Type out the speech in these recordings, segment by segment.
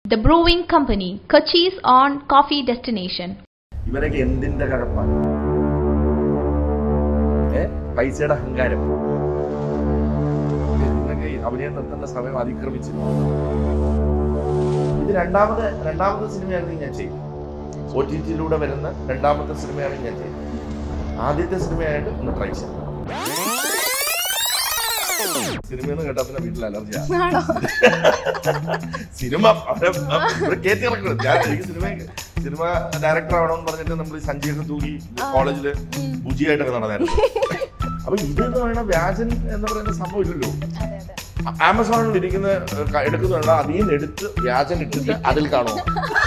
The Brewing Company, Kochi's on coffee destination. ഇവരൊക്കെ എന്തിന്റെ കഴപ്പാണ് ഏ പൈസയുടെ അഹങ്കാരം ഇതിനൊക്കെ ഈ അഭിനയം നിർത്തേണ്ട സമയം അതിക്രമിച്ചു ഇത് രണ്ടാമത് രണ്ടാമത്തെ സിനിമയാണ് ഞാൻ ചെയ്യും ഒ ടി ടിയിലൂടെ വരുന്ന രണ്ടാമത്തെ സിനിമയാണ് ഞാൻ ചെയ്യുന്നത് ആദ്യത്തെ സിനിമയായിട്ട് ഒന്ന് ട്രൈ ചെയ്യും സിനിമ എന്ന് കേട്ടാ പിന്നെ വീട്ടിൽ അലർജിയാണ് ആണോ സിനിമ അവിടെ ഇവിടെ കയറ്റി ഇറക്കണം ഞാൻ എനിക്ക് സിനിമ സിനിമ ഡയറക്ടർ ആവണമെന്ന് പറഞ്ഞിട്ട് നമ്മൾ സഞ്ജീവ തൂകി കോളേജില് ബുജിയായിട്ടൊക്കെ നടന്നായിരുന്നു അപ്പൊ ഇത് എന്ന് പറയുന്ന വ്യാജൻ എന്ന് പറയുന്ന സംഭവം ഇല്ലല്ലോ അതെ അതെ ആമസോണിൽ ഇരിക്കുന്ന ഏഹ്, ക- എടുക്കുന്നുള്ള അതിൽ നിന്ന് എടുത്ത് വ്യാജൻ ഇട്ടിട്ട് അതിൽ കാണുമോ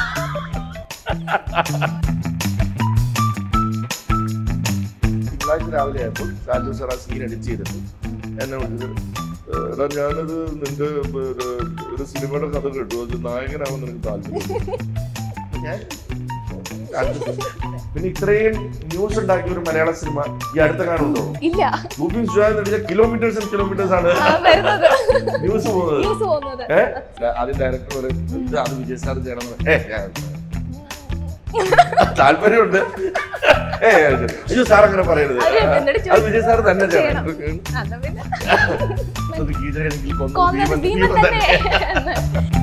തിങ്കളാഴ്ച രാവിലെ ആയപ്പോൾ സാജു സാർ ആ സീൻ എഡിറ്റ് ചെയ്തിട്ട് എന്നെ വിളിച്ചത് "ഏഹ്, എടാ ഞാനത് നിന്റെ ഒരു ഒരു സിനിമയുടെ കഥ കേട്ടു അത് നായകനാവാൻ നിനക്ക് താല്പര്യം ഞാൻ കണ്ടിട്ട്. പിന്നെ ഇത്രയും ന്യൂസ് ഉണ്ടാക്കിയ ഒരു മലയാള സിനിമ ഈ അടുത്ത കാണുന്നുണ്ടോ ഇല്ല ഭൂമി സുജാത കിലോമീറ്റേഴ്സ് ആൻഡ് കിലോമീറ്റേഴ്സ് ആണ് ആ, വരുന്നത് ന്യൂസ് പോകുന്നത് ന്യൂസ് പോകുന്നത് ഏ? ആദ്യം ഡയറക്ടർ പറയും "ഇത് അത് വിജയ് സാർ ചെയ്യണം എന്ന്." ഏ ഞാൻ താല്പര്യമുണ്ട് ഏ അയ്യോ സാർ അങ്ങനെ പറയരുത് അത് എന്നിട്ട് അത് വിജയ് സാർ തന്നെ ചെയ്യണം. ചെയ്യണം അതാ പിന്നെ അത് കീഴടങ്ങിൽ കൊന്നു കൊന്നത് ഭീമൻ ഭീമൻ ഭീമൻ തന്നെ തന്നെ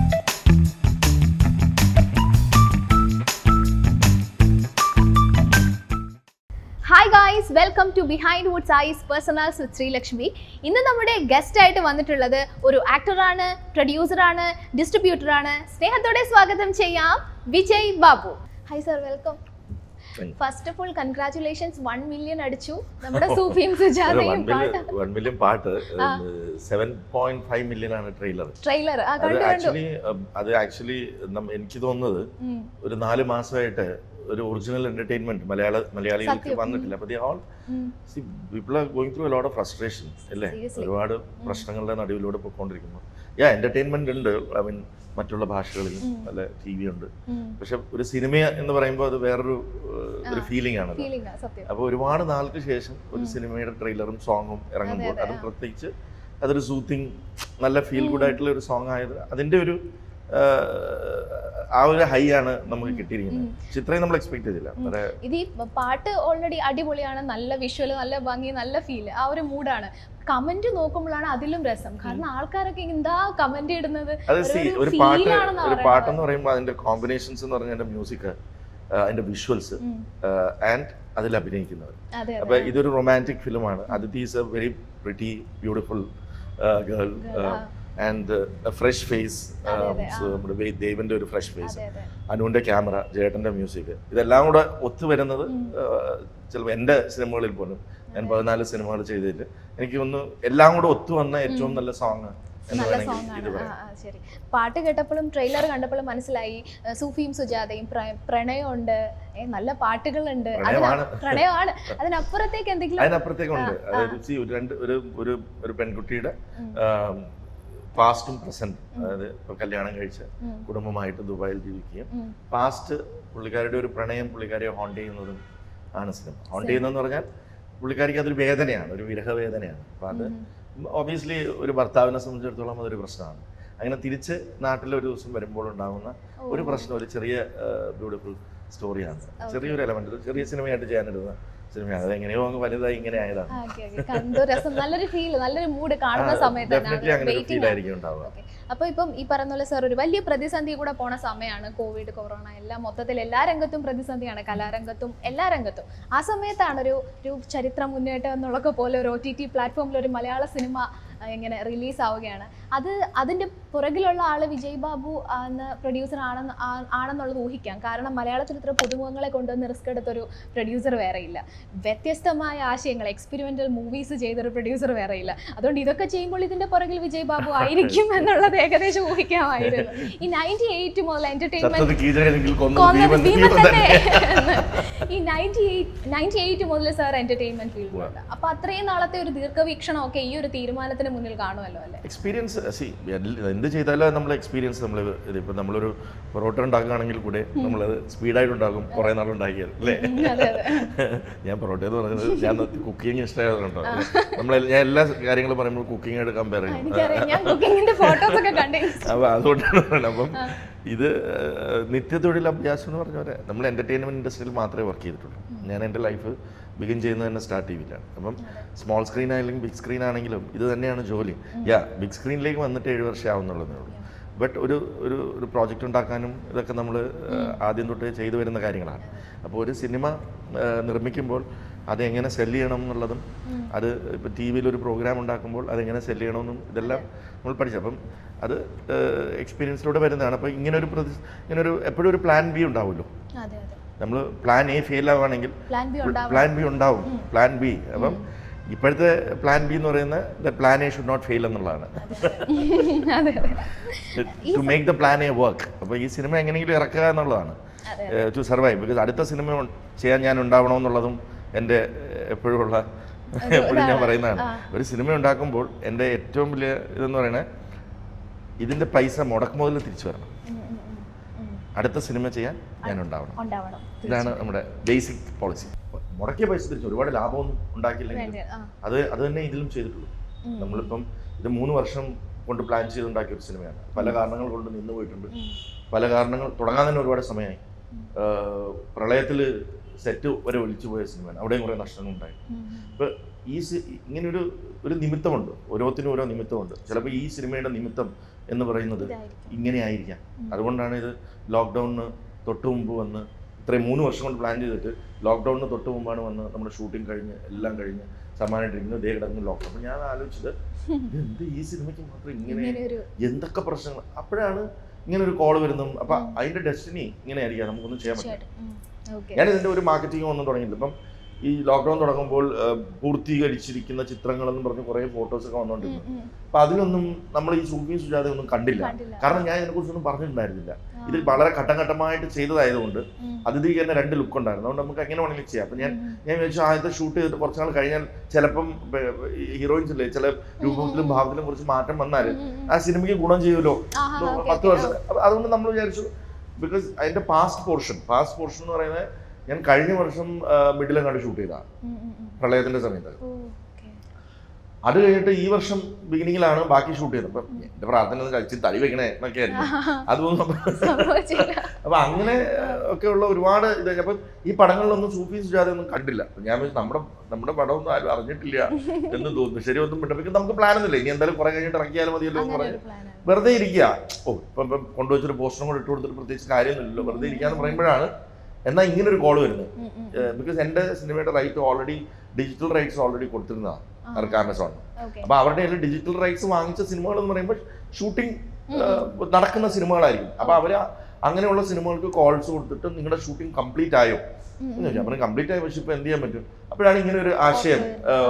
hi guys welcome to Behindwoods Ice personals with Sreelakshmi ഇന്ന് നമ്മുടെ ഗസ്റ്റ് ആയിട്ട് വന്നിട്ടുള്ളത് ഒരു ആക്ടറാണ് പ്രൊഡ്യൂസറാണ് ഡിസ്ട്രിബ്യൂട്ടറാണ് സ്നേഹത്തോടെ സ്വാഗതം ചെയ്യാം Vijay Babu hi sir welcome Thank you. First of all congratulations one million അടിച്ചു നമ്മുടെ സൂഫിയും സുജാതയും പാട്ട് വൺ മില്യൺ പാട്ട് ആ. സെവൻ പോയിന്റ് ഫൈവ് മില്യൺ ആണ് ട്രെയിലർ ട്രെയിലർ ആ അത് കണ്ടു കണ്ടു ആക്ച്വലി അത് ആക്ച്വലി എനിക്ക് തോന്നുന്നത് ഉം. ഒരു നാല് മാസമായിട്ട് ഒരു ഒറിജിനൽ എന്റർടൈൻമെന്റ് മലയാള മലയാളികൾക്ക് സത്യം. വന്നിട്ടില്ല അപ്പൊ all um. People are going through lot of frustration അല്ലേ Seriously. ഒരുപാട് പ്രശ്നങ്ങളുടെ നടുവിലൂടെ പോയിക്കൊണ്ടിരിക്കുന്നു യാ എന്റർടൈൻമെന്റ് ഉണ്ട് ഐ മീൻ മറ്റുള്ള ഭാഷകളിൽ അല്ല ടി വി ഉണ്ട് ഉം. പക്ഷെ ഒരു സിനിമ എന്ന് പറയുമ്പോൾ അത് വേറൊരു ഏഹ്, ഒരു ഫീലിംഗ് ആണ് Feeling ആ, സത്യം അപ്പോൾ ഒരുപാട് നാൾക്ക് ശേഷം ഒരു സിനിമയുടെ ട്രെയിലറും സോങ്ങും ഇറങ്ങുമ്പോൾ അതെ, അതും ആ. പ്രത്യേകിച്ച് അതൊരു സൂത്തിങ് നല്ല ഫീൽ ഗുഡ് ആയിട്ടുള്ള ഒരു സോങ് ആയത് അതിന്റെ ഒരു ആ, ആ ഒരു ഹൈ ആണ് നമുക്ക് കിട്ടിയിരിക്കുന്നത് പക്ഷെ ഇത്രയും നമ്മൾ എക്സ്പെക്ട് ചെയ്തില്ല വളരെ ഇത് ഈ പാട്ട് ഓൾറെഡി അടിപൊളിയാണ് നല്ല വിഷ്വൽ നല്ല ഭംഗി നല്ല ഫീൽ ആ ഒരു മൂഡാണ് കമന്റ് നോക്കുമ്പോഴാണ് അതിലും രസം കാരണം ആൾക്കാരൊക്കെ എന്താ കമന്റ് ഇടുന്നത് അത് സി ഒരു ഒരു feel പാട്ട് ആണെന്നാ ഒരു പറയുന്നത്. പാട്ടെന്ന് പറയുമ്പോൾ അതിന്റെ കോമ്പിനേഷൻസ് എന്ന് പറഞ്ഞാൽ അതിന്റെ മ്യൂസിക് അതിന്റെ വിഷ്വൽസ് ഉം. ആൻഡ് അതിൽ അഭിനയിക്കുന്നവർ അതെ അപ്പൊ അതെ ഇതൊരു റൊമാൻറ്റിക് ഫിലിമാണ് Aditi is a very pretty beautiful girl Girl, ആ. ആൻഡ് ഫ്രഷ് ഫേസ് അതെ, അതെ, ആ. നമ്മുടെ വേ- ദേവന്റെ ഒരു ഫ്രഷ് ഫേസ് അതെ അതെ അനുവിന്റെ ക്യാമറ ജേട്ടന്റെ മ്യൂസിക് ഇതെല്ലാം കൂടെ ഒത്തുവരുന്നത് ചിലപ്പോൾ എൻ്റെ സിനിമകളിൽ പോലും ഞാൻ പതിനാല് സിനിമകൾ ചെയ്തതിൽ എനിക്ക് ഒന്ന് എല്ലാം കൂടെ ഒത്തു വന്ന ഏറ്റവും നല്ല സോങ് എന്ന് നല്ല വേണമെങ്കിൽ സോങ് ഇത് ആണ് ആ, പറയാം ആ, ശരി പാട്ട് കേട്ടപ്പോഴും ട്രെയിലർ കണ്ടപ്പോഴും മനസ്സിലായി ഏഹ്, സൂഫിയും സുജാതയും പ്ര- പ്രണയമുണ്ട് ഏ, നല്ല പാട്ടുകളുണ്ട് അതിന- പ്രണയമാണ്. പ്രണയമാണ് അതിനപ്പുറത്തേക്ക് എന്തെങ്കിലും അതിനപ്പുറത്തേക്കുണ്ട് ആ, അതായത് see, ഒരു രണ്ട് ഒരു ഒരു ഒരു പെൺകുട്ടിയുടെ പാസ്റ്റും പ്രസന്റ് അതായത് ഇപ്പൊ കല്യാണം കഴിച്ച് ഉം. കുടുംബമായിട്ട് ദുബായിൽ ജീവിക്കുകയും ഉം. പാസ്റ്റ് പുള്ളിക്കാരുടെ ഒരു പ്രണയം പുള്ളിക്കാരിയെ ഹോണ്ട് ചെയ്യുന്നതും ആണ് സിനിമ ഹോണ്ട് ചെയ്യുന്നതെന്ന് പറഞ്ഞാൽ പുള്ളിക്കാരിക്ക് അതൊരു വേദനയാണ് ഒരു വിരഹവേദനയാണ് അപ്പം അത് ഒബിയസ്ലി ഒരു ഭർത്താവിനെ സംബന്ധിച്ചിടത്തോളം അതൊരു പ്രശ്നമാണ് അങ്ങനെ തിരിച്ച് നാട്ടിൽ ഒരു ദിവസം വരുമ്പോൾ ഉണ്ടാകുന്ന ഒരു പ്രശ്നം ഒരു ചെറിയ ബ്യൂട്ടിഫുൾ സ്റ്റോറിയാണ് ചെറിയൊരു എലമെന്റ് ഒരു ചെറിയ സിനിമയായിട്ട് ചെയ്യാനിടുന്ന സിനിമയാണ് അത് എങ്ങനെയോ അങ്ങ് വലുതായി ഇങ്ങനെ ആയതാണ് ആ, okay, okay. കണ്ടു രസം നല്ലൊരു ഫീൽ നല്ലൊരു മൂഡ് കാണുന്ന സമയത്ത് തന്നെ ഡെഫിനറ്റ്ലി അങ്ങനെ ഒരു വെയിറ്റിംഗ് ഫീൽ ആയിരിക്കും ഉണ്ടാവുക ഓക്കെ അപ്പൊ ഇപ്പം ഈ പറഞ്ഞ പോലെ സാർ ഒരു വലിയ പ്രതിസന്ധി കൂടെ പോണ സമയമാണ് കോവിഡ് കൊറോണ എല്ലാം മൊത്തത്തിൽ എല്ലാ രംഗത്തും പ്രതിസന്ധിയാണ് കലാരംഗത്തും എല്ലാ രംഗത്തും ആ സമയത്താണ് ഒരു ഒരു ചരിത്ര മുന്നേറ്റം എന്നുള്ളൊക്കെ പോലെ ഒരു ഒ ടി ടി പ്ലാറ്റ്ഫോമിൽ ഒരു മലയാള സിനിമ ആ, ഇങ്ങനെ റിലീസ് ആവുകയാണ് അത് അതിന്റെ പുറകിലുള്ള ആള് വിജയ് ബാബു ആ, എന്ന പ്രൊഡ്യൂസർ ആണെന്ന് ആ- ആണെന്നുള്ളത് ഊഹിക്കാം കാരണം മലയാളത്തിൽ ഇത്ര പുതുമുഖങ്ങളെ കൊണ്ടുവന്ന് റിസ്ക് എടുത്തൊരു പ്രൊഡ്യൂസർ വേറെയില്ല വ്യത്യസ്തമായ ആശയങ്ങൾ എക്സ്പെരിമെന്റൽ മൂവീസ് ചെയ്തൊരു പ്രൊഡ്യൂസർ വേറെയില്ല അതുകൊണ്ട് ഇതൊക്കെ ചെയ്യുമ്പോൾ ഇതിന്റെ പുറകിൽ വിജയ് ബാബു ആയിരിക്കും എന്നുള്ളത് ഏകദേശം ഊഹിക്കാമായിരുന്നു ഈ നയൻറ്റി എയ്റ്റ് മുതൽ എന്റർടൈൻമെന്റ് സത്യത്തിൽ കീഴടങ്ങിൽ കൊന്നു കൊന്നത് ഭീമൻ ഭീമൻ ഭീമൻ തന്നെ തന്നെ ഈ നയൻറ്റി എയ്റ്റ് നയൻറ്റി എയ്റ്റ് മുതൽ സാർ എന്റർടൈൻമെന്റ് ഫീൽഡിലുണ്ട് അപ്പൊ അത്രയും നാളത്തെ ഒരു ദീർഘവീക്ഷണം ഒക്കെ ഈ ഒരു തീരുമാനത്തിന് ക്യാമറയുടെ മുന്നിൽ കാണുമല്ലോ അല്ലേ എക്സ്പീരിയൻസ് സി എന്ത് ചെയ്താലും നമ്മൾ എക്സ്പീരിയൻസ് നമ്മൾ ഇതിപ്പോൾ നമ്മളൊരു പൊറോട്ട ഉണ്ടാക്കുകയാണെങ്കിൽ കൂടെ നമ്മളത് സ്പീഡായിട്ട് ഉണ്ടാക്കും കുറേ നാൾ ഉണ്ടാക്കിയത് അല്ലേ അതെ അതെ ഞാൻ പൊറോട്ട എന്ന് പറയുന്നത് ഞാൻ കുക്കിംഗ് ഇഷ്ടമായതുകൊണ്ടോ നമ്മൾ ഞാൻ എല്ലാ കാര്യങ്ങളും പറയുമ്പോൾ കുക്കിംഗ് ആയിട്ട് കമ്പയർ ചെയ്യും എനിക്കറിയാം ഞാൻ കുക്കിങ്ങിന്റെ ഫോട്ടോസ് ഒക്കെ കണ്ടു അപ്പോൾ അതുകൊണ്ടാണ് പറയുന്നത് അപ്പം ഇത് ഏഹ്, നിത്യതൊഴിൽ അഭ്യാസം എന്ന് പറഞ്ഞ പോലെ നമ്മൾ എൻ്റർടൈൻമെൻറ്റ് ഇൻഡസ്ട്രിയിൽ മാത്രമേ വർക്ക് ചെയ്തിട്ടുള്ളൂ ഞാൻ എൻ്റെ ലൈഫ് ബിഗിൻ ചെയ്യുന്നത് തന്നെ സ്റ്റാർട്ട് ചെയ്യില്ലാണ് അപ്പം സ്മോൾ സ്ക്രീൻ ആയാലും ബിഗ് സ്ക്രീൻ ആണെങ്കിലും ഇത് തന്നെയാണ് ജോലി യാ ബിഗ് സ്ക്രീനിലേക്ക് വന്നിട്ട് ഏഴ് വർഷം ആവുന്നുള്ളതേ ഉള്ളൂ ബട്ട് ഒരു ഒരു ഒരു പ്രോജക്റ്റ് ഉണ്ടാക്കാനും ഇതൊക്കെ നമ്മൾ ആദ്യം തൊട്ട് ചെയ്തു വരുന്ന കാര്യങ്ങളാണ് അപ്പോൾ ഒരു സിനിമ ഏഹ്, നിർമ്മിക്കുമ്പോൾ അതെങ്ങനെ സെല് ചെയ്യണം എന്നുള്ളതും അത് ഇപ്പോൾ ടി വിയിൽ ഒരു പ്രോഗ്രാം ഉണ്ടാക്കുമ്പോൾ അതെങ്ങനെ സെല് ചെയ്യണമെന്നും ഇതെല്ലാം നമ്മൾ പഠിച്ചു അപ്പം അത് എക്സ്പീരിയൻസിലൂടെ വരുന്നതാണ് അപ്പോൾ ഇങ്ങനെ ഒരു പ്രതി ഇങ്ങനെ ഒരു എപ്പോഴും ഒരു പ്ലാൻ ബി ഉണ്ടാവുമല്ലോ അതെ അതെ നമ്മൾ പ്ലാൻ എ ഫെയിൽ ആവുകയാണെങ്കിൽ പ്ലാൻ ബി ഉണ്ടാവും പ്ലാൻ ബി ഉണ്ടാവും പ്ലാൻ ബി അപ്പം ഇപ്പോഴത്തെ പ്ലാൻ ബി എന്ന് പറയുന്നത് the plan A should not fail എന്നുള്ളതാണ് അതെ അതെ to make the plan A work അപ്പോൾ ഈ സിനിമ എങ്ങനെയെങ്കിലും ഇറക്കുക എന്നുള്ളതാണ് ടു സർവൈവ് ബിക്കോസ് അടുത്ത സിനിമ ഉൺ- ചെയ്യാൻ ഞാൻ ഉണ്ടാവണമെന്നുള്ളതും എൻ്റെ എപ്പോഴും ഉള്ള എപ്പോഴും ഞാൻ പറയുന്നതാണ് ഒരു സിനിമ ഉണ്ടാക്കുമ്പോൾ എൻ്റെ ഏറ്റവും വലിയ ഇതെന്ന് പറയുന്നത് ഇതിൻ്റെ പൈസ മുടക്ക് മുതൽ തിരിച്ചു വരണം ഉം, ഉം, ഉം, ഉം. അടുത്ത സിനിമ ചെയ്യാൻ ഞാൻ ഉണ്ടാവണം ഉണ്ടാവണം ഇതാണ് നമ്മുടെ ബേസിക് പോളിസി മുടക്കിയ പൈസ തിരിച്ചു ഒരുപാട് ലാഭമൊന്നും ഉണ്ടാക്കിയില്ലെങ്കിൽ വേണ്ടി ആ അത് അത് തന്നെ ഇതിലും ചെയ്തിട്ടുള്ളൂ നമ്മളിപ്പം ഇത് മൂന്ന് വർഷം കൊണ്ട് പ്ലാൻ ചെയ്തുണ്ടാക്കിയ ഒരു സിനിമയാണ് പല കാരണങ്ങൾ കൊണ്ട് നിന്ന് പോയിട്ടുണ്ട് പല കാരണങ്ങൾ തുടങ്ങാൻ തന്നെ ഒരുപാട് സമയമായി പ്രളയത്തിൽ സെറ്റ് വരെ ഒലിച്ചു പോയ സിനിമയാണ് അവിടെയും കുറേ നഷ്ടങ്ങൾ ഉണ്ടായി ഉം, അപ്പോൾ ഈ സി- ഇങ്ങനൊരു ഒരു നിമിത്തമുണ്ട് ഓരോത്തിനും ഓരോ നിമിത്തമുണ്ട് ചിലപ്പോൾ ഈ സിനിമയുടെ നിമിത്തം എന്ന് പറയുന്നത് ഇതായിരിക്കും. ഇങ്ങനെ ആയിരിക്കാം അതുകൊണ്ടാണ് ഇത് ലോക്ക്ഡൗണിന് തൊട്ട് മുമ്പ് വന്ന് ഇത്രയും മൂന്ന് വർഷം കൊണ്ട് പ്ലാൻ ചെയ്തിട്ട് ലോക്ക്ഡൗണിന് തൊട്ട് മുമ്പാണ് വന്ന് നമ്മുടെ ഷൂട്ടിംഗ് കഴിഞ്ഞ് എല്ലാം കഴിഞ്ഞ് സമാനമായിട്ടിരിക്കുന്നു ദേ കിടന്ന് ലോക്ക്ഡൗൺ അപ്പോൾ ഞാൻ ആലോചിച്ചത് എന്ത് ഈ സിനിമയ്ക്ക് മാത്രം ഇങ്ങനെ ഇങ്ങനെ ഒരു എന്തൊക്കെ പ്രശ്നങ്ങൾ അപ്പോഴാണ് ഇങ്ങനെ ഒരു കോൾ വരുന്നതും അപ്പം അതിൻ്റെ ഡെസ്റ്റിനി ഇങ്ങനെ ആയിരിക്കാം നമുക്കൊന്നും ചെയ്യാൻ പറ്റില്ല തീർച്ചയായിട്ടും ഉം, ഓക്കെ ഞാൻ ഇതിന്റെ ഒരു മാർക്കറ്റിംഗ് ഒന്നും തുടങ്ങിയില്ല ഇപ്പം ഈ ലോക്ക്ഡൌൺ തുടങ്ങുമ്പോൾ ആ, പൂർത്തീകരിച്ചിരിക്കുന്ന ചിത്രങ്ങളെന്ന് പറഞ്ഞ് കുറേ ഫോട്ടോസ് ഒക്കെ വന്നുകൊണ്ടിരുന്നു ഉം, ഉം. അപ്പൊ അതിലൊന്നും നമ്മൾ ഈ സൂഫിയും സുജാത ഒന്നും കണ്ടില്ല കണ്ടില്ല. കാരണം ഞാൻ ഇതിനെക്കുറിച്ചൊന്നും പറഞ്ഞിട്ടുണ്ടായിരുന്നില്ല ഇത് വളരെ ഘട്ടം ഘട്ടമായിട്ട് ചെയ്തതായതുകൊണ്ട് ഉം. അതിഥിക്ക് തന്നെ രണ്ട് ലുക്ക് ഉണ്ടായിരുന്നു അതുകൊണ്ട് നമുക്ക് എങ്ങനെ വേണമെങ്കിലും ചെയ്യാം അപ്പൊ ഞാൻ ഉം. ഞാൻ വിചാരിച്ചു ആദ്യത്തെ ഷൂട്ട് ചെയ്തിട്ട് കുറച്ച് നാൾ കഴിഞ്ഞാൽ ചിലപ്പം ഹീറോയിൻസ് ഇല്ലേ ചില രൂപത്തിലും ഭാവത്തിലും കുറച്ച് മാറ്റം വന്നാൽ ഉം, ഉം. ആ സിനിമയ്ക്ക് ഗുണം ചെയ്യുമല്ലോ ആഹാ, എന്ന് ഓക്കേ, പത്ത് ഓക്കേ. വർഷം അപ്പൊ അതുകൊണ്ട് നമ്മൾ വിചാരിച്ചു ബിക്കോസ് അതിന്റെ പാസ്റ്റ് പോർഷൻ പാസ്റ്റ് പോർഷൻ എന്ന് പറയുന്നത് ഞാൻ കഴിഞ്ഞ വർഷം മിഡിലും കണ്ട് ഷൂട്ട് ചെയ്തതാണ് ഉം, ഉം, ഉം. പ്രളയത്തിന്റെ സമയത്ത് ഓ, ഓക്കേ. അത് കഴിഞ്ഞിട്ട് ഈ വർഷം ബിഗിനിങ്ങിലാണ് ബാക്കി ഷൂട്ട് ചെയ്തത് അപ്പം എന്റെ പ്രാർത്ഥന ഒന്ന് കഴിച്ച് തടി വെക്കണേ എന്നൊക്കെ ആയിരുന്നു അതൊന്നും നമ്മ- സംഭവിച്ചില്ല. അപ്പൊ അങ്ങനെ ഒക്കെയുള്ള ഒരുപാട് ഇത് അപ്പൊ ഈ പടങ്ങളിലൊന്നും സൂഫി സുജാത ഒന്നും കണ്ടില്ല അപ്പൊ ഞാൻ വിചാരിച്ചു നമ്മുടെ നമ്മുടെ പടമൊന്നും ആരും അറിഞ്ഞിട്ടില്ല എന്ന് തോന്നുന്നു ശരി ഒന്നും മിണ്ടപ്പിക്കും നമുക്ക് പ്ലാൻ ഒന്നുമില്ല ഇനി എന്തായാലും കുറെ കഴിഞ്ഞിട്ട് ഇറക്കിയാലും മതിയല്ലോ എന്ന് അങ്ങനെ പറഞ്ഞു ഒരു പ്ലാനാണ്. വെറുതെ ഇരിക്കുക ഓ ഇപ്പം ഇപ്പം കൊണ്ടുവച്ചൊരു പോസ്റ്ററും കൂടെ ഇട്ട് കൊടുത്തിട്ട് പ്രത്യേകിച്ച് കാര്യമൊന്നുമില്ലല്ലോ വെറുതെ ഇരിക്കാന്ന് പറയുമ്പോഴാണ് എന്നാൽ ഇങ്ങനെ ഒരു കോള് വരുന്നത് ഉം, ഉം. ബിക്കോസ് എൻ്റെ സിനിമയുടെ right already digital rights already കൊടുത്തിരുന്നതാണ് അവർക്ക് ആമസോൺ ഓക്കേ. അപ്പൊ അവരുടെ കയ്യിൽ ഡിജിറ്റൽ റൈറ്റ്സ് വാങ്ങിച്ച സിനിമകൾ എന്ന് പറയുമ്പോൾ ഷൂട്ടിംഗ് നടക്കുന്ന സിനിമകളായിരിക്കും അപ്പൊ അവര് അങ്ങനെയുള്ള സിനിമകൾക്ക് കോൾസ് കൊടുത്തിട്ട് നിങ്ങളുടെ ഷൂട്ടിംഗ് കംപ്ലീറ്റ് ആയോ ഉം, എന്ന് ചോദിച്ചു അപ്പം കംപ്ലീറ്റ് ആയ പക്ഷേ ഇപ്പൊ എന്ത് ചെയ്യാൻ പറ്റും അപ്പോഴാണ് ഇങ്ങനെ ഒരു ആശയം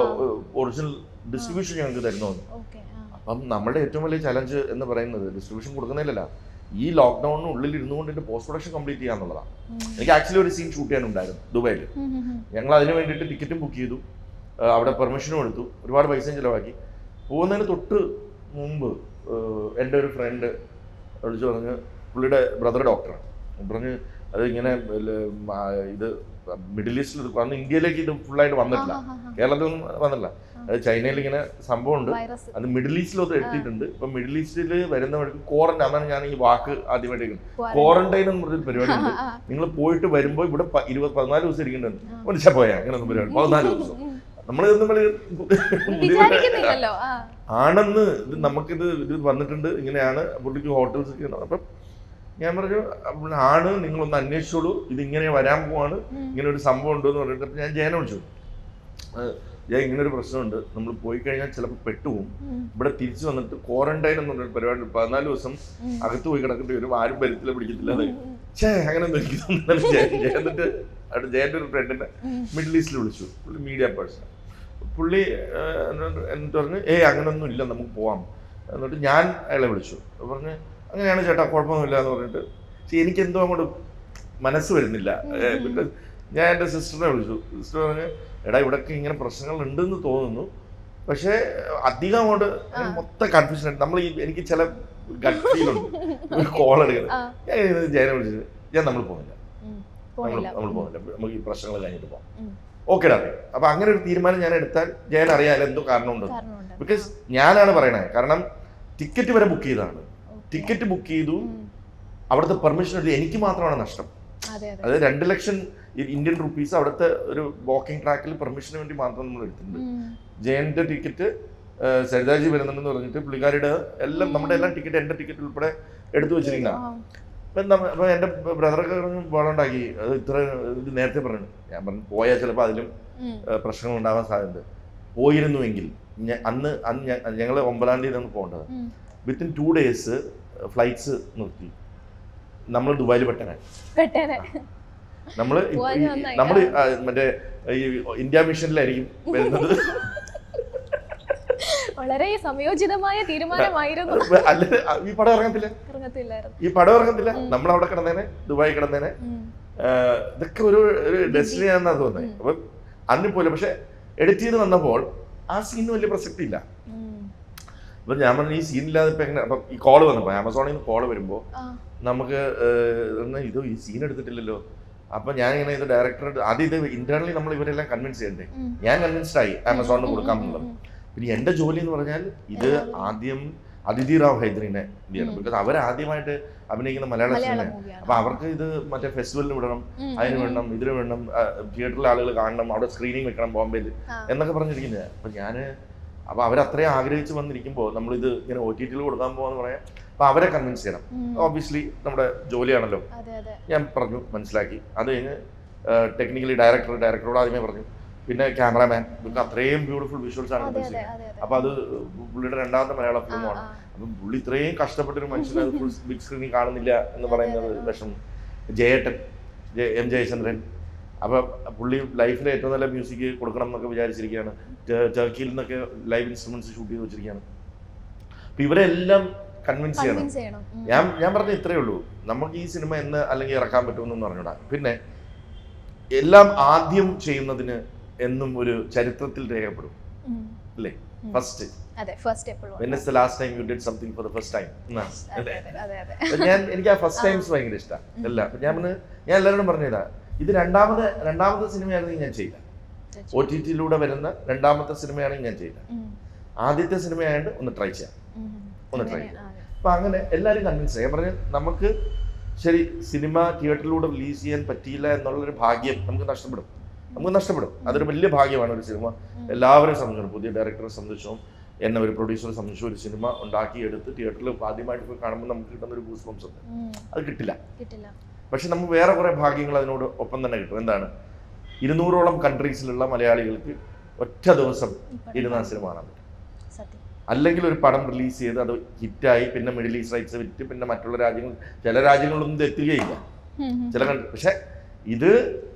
ഒറിജിനൽ ഡിസ്ട്രിബ്യൂഷൻ ഞങ്ങൾക്ക് തരുന്നു ഓക്കേ, ആ. അപ്പം നമ്മുടെ ഏറ്റവും വലിയ ചലഞ്ച് എന്ന് പറയുന്നത് ഡിസ്ട്രിബ്യൂഷൻ കൊടുക്കുന്നില്ലല്ല ഈ ലോക്ക്ഡൌണിനുള്ളിൽ ഇരുന്നു കൊണ്ട് എൻ്റെ പോസ്റ്റ് പ്രൊഡക്ഷൻ കംപ്ലീറ്റ് ചെയ്യാന്നുള്ളതാണ് ഉം. എനിക്ക് ആക്ച്വലി ഒരു സീൻ ഷൂട്ട് ചെയ്യാനുണ്ടായിരുന്നു ദുബായിൽ ഉം, ഉം, ഉം. ഞങ്ങൾ അതിന് വേണ്ടിയിട്ട് ടിക്കറ്റും ബുക്ക് ചെയ്തു ആ, അവിടെ പെർമിഷനും എടുത്തു ഒരുപാട് പൈസയും ചിലവാക്കി പോകുന്നതിന് തൊട്ട് മുമ്പ് ആ, എൻ്റെ ഒരു ഫ്രണ്ട് വിളിച്ചു പറഞ്ഞ് പുള്ളിയുടെ ബ്രദർ ഡോക്ടറാണ് പറഞ്ഞ് അത് ഇങ്ങനെ ല- ആ, ഇത് മിഡിൽ ഈസ്റ്റിൽ അന്ന് ഇന്ത്യയിലേക്ക് ഇത് ഫുള്ളായിട്ട് വന്നിട്ടില്ല ആഹാ, ആഹാ. കേരളത്തിലൊന്നും വന്നില്ല അത് ചൈനയിൽ ഇങ്ങനെ സംഭവമുണ്ട് വൈറസ് അത് മിഡിൽ ഈസ്റ്റിലൊത്ത് എത്തിയിട്ടുണ്ട് ഇപ്പൊ മിഡിൽ ഈസ്റ്റിൽ വരുന്നവർക്ക് ക്വാറന്റൈൻ അതാണ് ഞാൻ ഈ വാക്ക് ആദ്യമായിട്ട് ക്വാറന്റൈൻ എന്ന് പറഞ്ഞൊരു പരിപാടി ഉണ്ട് ആ, നിങ്ങൾ പോയിട്ട് വരുമ്പോൾ ഇവിടെ പ- ഇരുപത് പതിനാല് ദിവസം ഇരിക്കുന്നുണ്ട് മനുഷ്യ പോയാ അങ്ങനെ ഒന്നും പരിപാടി പതിനാല് ദിവസം നമ്മൾ നമ്മൾ വിചാരിക്കുന്നില്ലല്ലോ ആ ആണെന്ന് ഇത് നമുക്കിത് ഇത് വന്നിട്ടുണ്ട് ഇങ്ങനെയാണ് പുള്ളിക്ക് ഹോട്ടൽസ് ഒക്കെ ഉണ്ട് അപ്പം ഞാൻ പറഞ്ഞു അപ്പോൾ ആണ് നിങ്ങളൊന്ന് അന്വേഷിച്ചോളൂ ഇത് ഇങ്ങനെ വരാൻ പോവാണ് ഉം. ഇങ്ങനെ ഒരു സംഭവം ഉണ്ടെന്ന് പറഞ്ഞിട്ട് അപ്പം ഞാൻ ജയനെ വിളിച്ചു ഏഹ് ഞാൻ ഇങ്ങനെ ഒരു പ്രശ്നമുണ്ട് നമ്മൾ പോയി കഴിഞ്ഞാൽ ചിലപ്പോൾ പെട്ടുപോകും ഉം. ഇവിടെ തിരിച്ചു വന്നിട്ട് ക്വാറന്റൈൻ എന്ന് പറഞ്ഞൊരു പരിപാടി ഉണ്ട്. പതിനാല് ദിവസം ഉം. അകത്ത് പോയി കിടക്കേണ്ടി വരും ആരും ഭരത്തില്ല പിടിക്കത്തില്ല അത് ഉം. ഛേ അങ്ങനെ ഒന്നും എനിക്ക് തോന്നുന്നില്ല ജയൻ ജയൻ എന്നിട്ട് അവിടെ ജയൻ്റെ ഒരു ഫ്രണ്ടിനെ ഉം. മിഡിൽ ഈസ്റ്റിൽ വിളിച്ചു പുള്ളി മീഡിയ പേഴ്സൺ പുള്ളി ഏഹ്, എന്നോട് എന്നിട്ട് പറഞ്ഞ് ഏയ് അങ്ങനൊന്നും ഇല്ല നമുക്ക് പോവാം എന്നിട്ട് ഞാൻ അയാളെ വിളിച്ചു അപ്പോൾ പറഞ്ഞ് അങ്ങനെയാണ് ചേട്ടാ കുഴപ്പമൊന്നുമില്ല എന്ന് പറഞ്ഞിട്ട് പക്ഷേ എനിക്ക് എന്തോ അങ്ങോട്ട് മനസ്സ് വരുന്നില്ല ബിക്കോസ് ഞാൻ എൻ്റെ സിസ്റ്ററിനെ വിളിച്ചു സിസ്റ്റർ പറഞ്ഞ് എടാ ഇവിടെയൊക്കെ ഇങ്ങനെ പ്രശ്നങ്ങൾ ഉണ്ടെന്ന് തോന്നുന്നു പക്ഷേ അധികം അങ്ങോട്ട് എനിക്ക് മൊത്തം കൺഫ്യൂഷൻ നമ്മൾ ഈ എനിക്ക് ചില ഗട്ട് ഫീലുണ്ട് ഒരു കോൾ എടുക്കുന്നത് ആ. ഞാൻ ഇത് ജയനെ വിളിച്ചത് ഞാൻ നമ്മൾ പോകുന്നില്ല ഉം. നമ്മൾ പോണില്ല നമ്മൾ പോകുന്നില്ല നമുക്ക് ഈ പ്രശ്നങ്ങൾ കഴിഞ്ഞിട്ട് പോകാം ഉം. ഓക്കെ ഡാ അപ്പൊ അങ്ങനെ ഒരു തീരുമാനം ഞാൻ എടുത്താൽ ജയൻ അറിയാൻ എന്തോ കാരണമുണ്ട് കാരണമുണ്ട് ബിക്കോസ് ഞാനാണ് പറയണത് കാരണം ടിക്കറ്റ് വരെ ബുക്ക് ചെയ്തതാണ് Okay. ടിക്കറ്റ് ബുക്ക് ചെയ്തു ഉം. അവിടുത്തെ പെർമിഷൻ എടുത്ത് എനിക്ക് മാത്രമാണ് നഷ്ടം അതെ അതെ അത് രണ്ട് ലക്ഷം ഇ- ഇന്ത്യൻ റുപ്പീസ് അവിടുത്തെ ഒരു വാക്കിംഗ് ട്രാക്കിൽ പെർമിഷന് വേണ്ടി മാത്രം നമ്മൾ എടുത്തിട്ടുണ്ട് ഉം. ജയന്റെ ടിക്കറ്റ് സരിതാജി വരുന്നുണ്ടെന്ന് പറഞ്ഞിട്ട് പുള്ളിക്കാരുടെ എല്ലാം നമ്മുടെ എല്ലാം ടിക്കറ്റ് എൻ്റെ ടിക്കറ്റ് ഉൾപ്പെടെ എടുത്തു വെച്ചിരിക്കുന്ന ആ. അപ്പം നമ്മ അപ്പം എൻ്റെ ബ്രദറൊക്കെ പറഞ്ഞു ബോളുണ്ടാക്കി അത് ഇത്ര ഇത് നേരത്തെ പറഞ്ഞു ഞാൻ പറഞ്ഞു പോയാൽ ചിലപ്പോൾ അതിലും ഉം. ഏഹ്, പ്രശ്നങ്ങൾ ഉണ്ടാവാൻ സാധ്യതയുണ്ട് പോയിരുന്നുവെങ്കിൽ ഞ- അന്ന് അന്ന് ഞങ്ങൾ ഒമ്പതാം തീയതിയാണ് പോകേണ്ടത് ഉം. വിത്തിൻ ടു ഡേയ്സ് ഫ്ലൈറ്റ്സ് നിർത്തി നമ്മൾ ദുബായിൽ പെട്ടനായി പെട്ടേനെ നമ്മൾ പോവാഞ്ഞ നന്നായി. നമ്മൾ മറ്റേ ഈ ഇന്ത്യ മിഷനിലായിരിക്കും വരുന്നത് വളരെ സംയോജിതമായ തീരുമാനമായിരുന്നു അല്ല ഈ പടം ഇറങ്ങത്തില്ല ഇറങ്ങത്തില്ലായിരുന്നു ഈ പടം ഇറങ്ങത്തില്ല നമ്മൾ അവിടെ കിടന്നേനെ ദുബായി കിടന്നേനെ ഉം. ആഹ് ഇതൊക്കെ ഒരു ഒരു ഡെസ്റ്റിനി ആണെന്നാ തോന്നുന്നത് അപ്പം അന്ന് പോലെ പക്ഷെ എഡിറ്റ് ചെയ്ത് വന്നപ്പോൾ ആ സീനിന് വലിയ പ്രസക്തി ഇല്ല ഉം. അപ്പൊ ഞാൻ പറഞ്ഞു ഈ സീനില്ലാതെ ഇപ്പൊ എങ്ങനെ അപ്പം ഈ കോള് വന്നപ്പോൾ ആമസോണിൽ നിന്ന് കോള് വരുമ്പോൾ ആ. നമുക്ക് ഏഹ്, എന്നാ ഇത് ഈ സീൻ എടുത്തിട്ടില്ലല്ലോ അപ്പൊ ഞാൻ ഇങ്ങനെ ഇത് ഡയറക്ടർ ആദ്യം ഇത് ഇന്റേണലി നമ്മൾ ഇവരെല്ലാം കൺവിൻസ് ചെയ്യണ്ടേ ഉം. ഞാൻ കൺവിൻസ്ഡ് ആയി ആമസോണിന് കൊടുക്കാം ഉം, എന്നുള്ളത് ഉം, പിന്നെ എന്റെ ജോലി എന്ന് പറഞ്ഞാൽ ഇത് എല്ലാം. ആദ്യം അതിഥി റാവ് ഹൈദറിനെ ചെയ്യണം ഉം. ബിക്കോസ് അവർ ആദ്യമായിട്ട് അഭിനയിക്കുന്ന മലയാള മലയാള സിനിമ മൂവിയാണ് അപ്പൊ അവർക്ക് ഇത് മറ്റേ ഫെസ്റ്റിവലിന് വിടണം ഉം, അതിന് ഉം, വേണം ഇതിന് വേണം തിയേറ്ററിലെ ആളുകൾ കാണണം അവിടെ സ്ക്രീനിങ് വെക്കണം ബോംബെയിൽ ആ. എന്നൊക്കെ പറഞ്ഞിരിക്കുന്നത് അപ്പൊ ഞാൻ അപ്പൊ അവരത്രയും ആഗ്രഹിച്ച് വന്നിരിക്കുമ്പോൾ നമ്മളിത് ഇങ്ങനെ ഒ ടി ടിയിൽ കൊടുക്കാൻ പോകാന്ന് പറയാം അപ്പൊ അവരെ കൺവിൻസ് ചെയ്യണം ഉം. ഓബിയസ്ലി നമ്മുടെ ജോലിയാണല്ലോ അതെ അതെ ഞാൻ പറഞ്ഞു മനസ്സിലാക്കി അത് കഴിഞ്ഞ് ടെക്നിക്കലി ഡയറക്ടർ ഡയറക്ടറോട് ആദ്യമേ പറഞ്ഞു പിന്നെ ക്യാമറാമാൻ ഇതൊക്കെ അത്രയും ബ്യൂട്ടിഫുൾ വിഷ്വൽസ് ആണ് അതെ അതെ ഉദ്ദേശിച്ചത് അതെ അതെ അപ്പൊ അത് പുള്ളിയുടെ രണ്ടാമത്തെ മലയാള ആ, ഫിലിമാണ് ആ. അപ്പം പുള്ളി ഇത്രയും കഷ്ടപ്പെട്ട ഒരു മനുഷ്യനെ ഫുൾ ബിഗ് സ്ക്രീനിൽ കാണുന്നില്ല എന്ന് അതെ, പറയുന്നത് അതെ. വിഷമം ജയേട്ടൻ ജയ- എം ജയചന്ദ്രൻ അപ്പൊ പുള്ളി ലൈഫിലെ ഏറ്റവും നല്ല മ്യൂസിക് കൊടുക്കണം എന്നൊക്കെ വിചാരിച്ചിരിക്കുകയാണ് ട- ടർക്കിയിൽ നിന്നൊക്കെ ലൈവ് ഇൻസ്ട്രുമെന്റ്സ് ഷൂട്ട് ചെയ്ത് വെച്ചിരിക്കുകയാണ് അപ്പൊ ഇവരെല്ലാം കൺവിൻസ് ചെയ്യണം കൺവിൻസ് ചെയ്യണം ഉം. ഞാൻ ഞാൻ പറഞ്ഞ ഇത്രയേ ഉള്ളൂ നമുക്ക് ഈ സിനിമ എന്ന് അല്ലെങ്കിൽ ഇറക്കാൻ പറ്റുമെന്നൊന്നും പറഞ്ഞൂടാ പിന്നെ എല്ലാം ആദ്യം ചെയ്യുന്നതിന് എന്നും ഒരു ചരിത്രത്തിൽ രേഖപ്പെടും ഉം. അല്ലേ ഉം. ഫസ്റ്റ് അതെ ഫസ്റ്റ് എപ്പോഴും when is the last time you did something for the first time അതെ അതെ അതെ അതെ അപ്പൊ ഞാൻ എനിക്ക് ആ ഫസ്റ്റ് ടൈംസ് ഭയങ്കര ഇഷ്ടമാണ് അല്ല അപ്പൊ ഞാൻ പറഞ്ഞ് ഞാൻ എല്ലാവരോടും പറഞ്ഞതാ ഇത് രണ്ടാമത് രണ്ടാമത്തെ സിനിമയാണെങ്കിൽ ഞാൻ ചെയ്യില്ല ഒ ടി ടിയിലൂടെ വരുന്ന രണ്ടാമത്തെ സിനിമയാണെങ്കിൽ ഞാൻ ചെയ്യില്ല ഉം. ആദ്യത്തെ സിനിമയായതുകൊണ്ട് ഒന്ന് ട്രൈ ചെയ്യാം ഉം. ഒന്ന് try അങ്ങനെ, അതെ. അപ്പൊ അങ്ങനെ എല്ലാവരും കൺവിൻസ് ആയി ഞാൻ പറഞ്ഞു നമുക്ക് ശരി സിനിമ തിയേറ്ററിലൂടെ റിലീസ് ചെയ്യാൻ പറ്റിയില്ല എന്നുള്ളൊരു ഭാഗ്യം നമുക്ക് നഷ്ടപ്പെടും നമുക്ക് നഷ്ടപ്പെടും അതൊരു വലിയ ഭാഗ്യമാണ് ഒരു സിനിമ എല്ലാവരെയും സംബന്ധിച്ചു പുതിയ ഡയറക്ടറെ സംബന്ധിച്ചും എന്നെ ഒരു പ്രൊഡ്യൂസറെ സംബന്ധിച്ചും ഒരു സിനിമ ഉണ്ടാക്കിയെടുത്ത് തിയേറ്ററിൽ ആദ്യമായിട്ട് പോയി കാണുമ്പോൾ നമുക്ക് കിട്ടുന്ന ഒരു ഗൂസ് ബംസ് ഉണ്ട് ഉം. അത് കിട്ടില്ല കിട്ടില്ല പക്ഷെ നമുക്ക് വേറെ കുറെ ഭാഗ്യങ്ങൾ അതിനോട് ഒപ്പം തന്നെ കിട്ടും എന്താണ് ഇരുന്നൂറോളം കൺട്രീസിലുള്ള മലയാളികൾക്ക് ഒറ്റ ദിവസം ഇരുന്ന സിനിമ കാണാൻ പറ്റും സത്യം അല്ലെങ്കിൽ ഒരു പടം റിലീസ് ചെയ്ത് അത് ഹിറ്റായി പിന്നെ മിഡിൽ ഈസ്റ്റ് റൈറ്റ്സ് വിറ്റ് പിന്നെ മറ്റുള്ള രാജ്യങ്ങൾ ചില രാജ്യങ്ങളിലൊന്നും ഇത് എത്തുകയില്ല ഉം, ഉം. ചില കൺട്രി പക്ഷെ ഇത്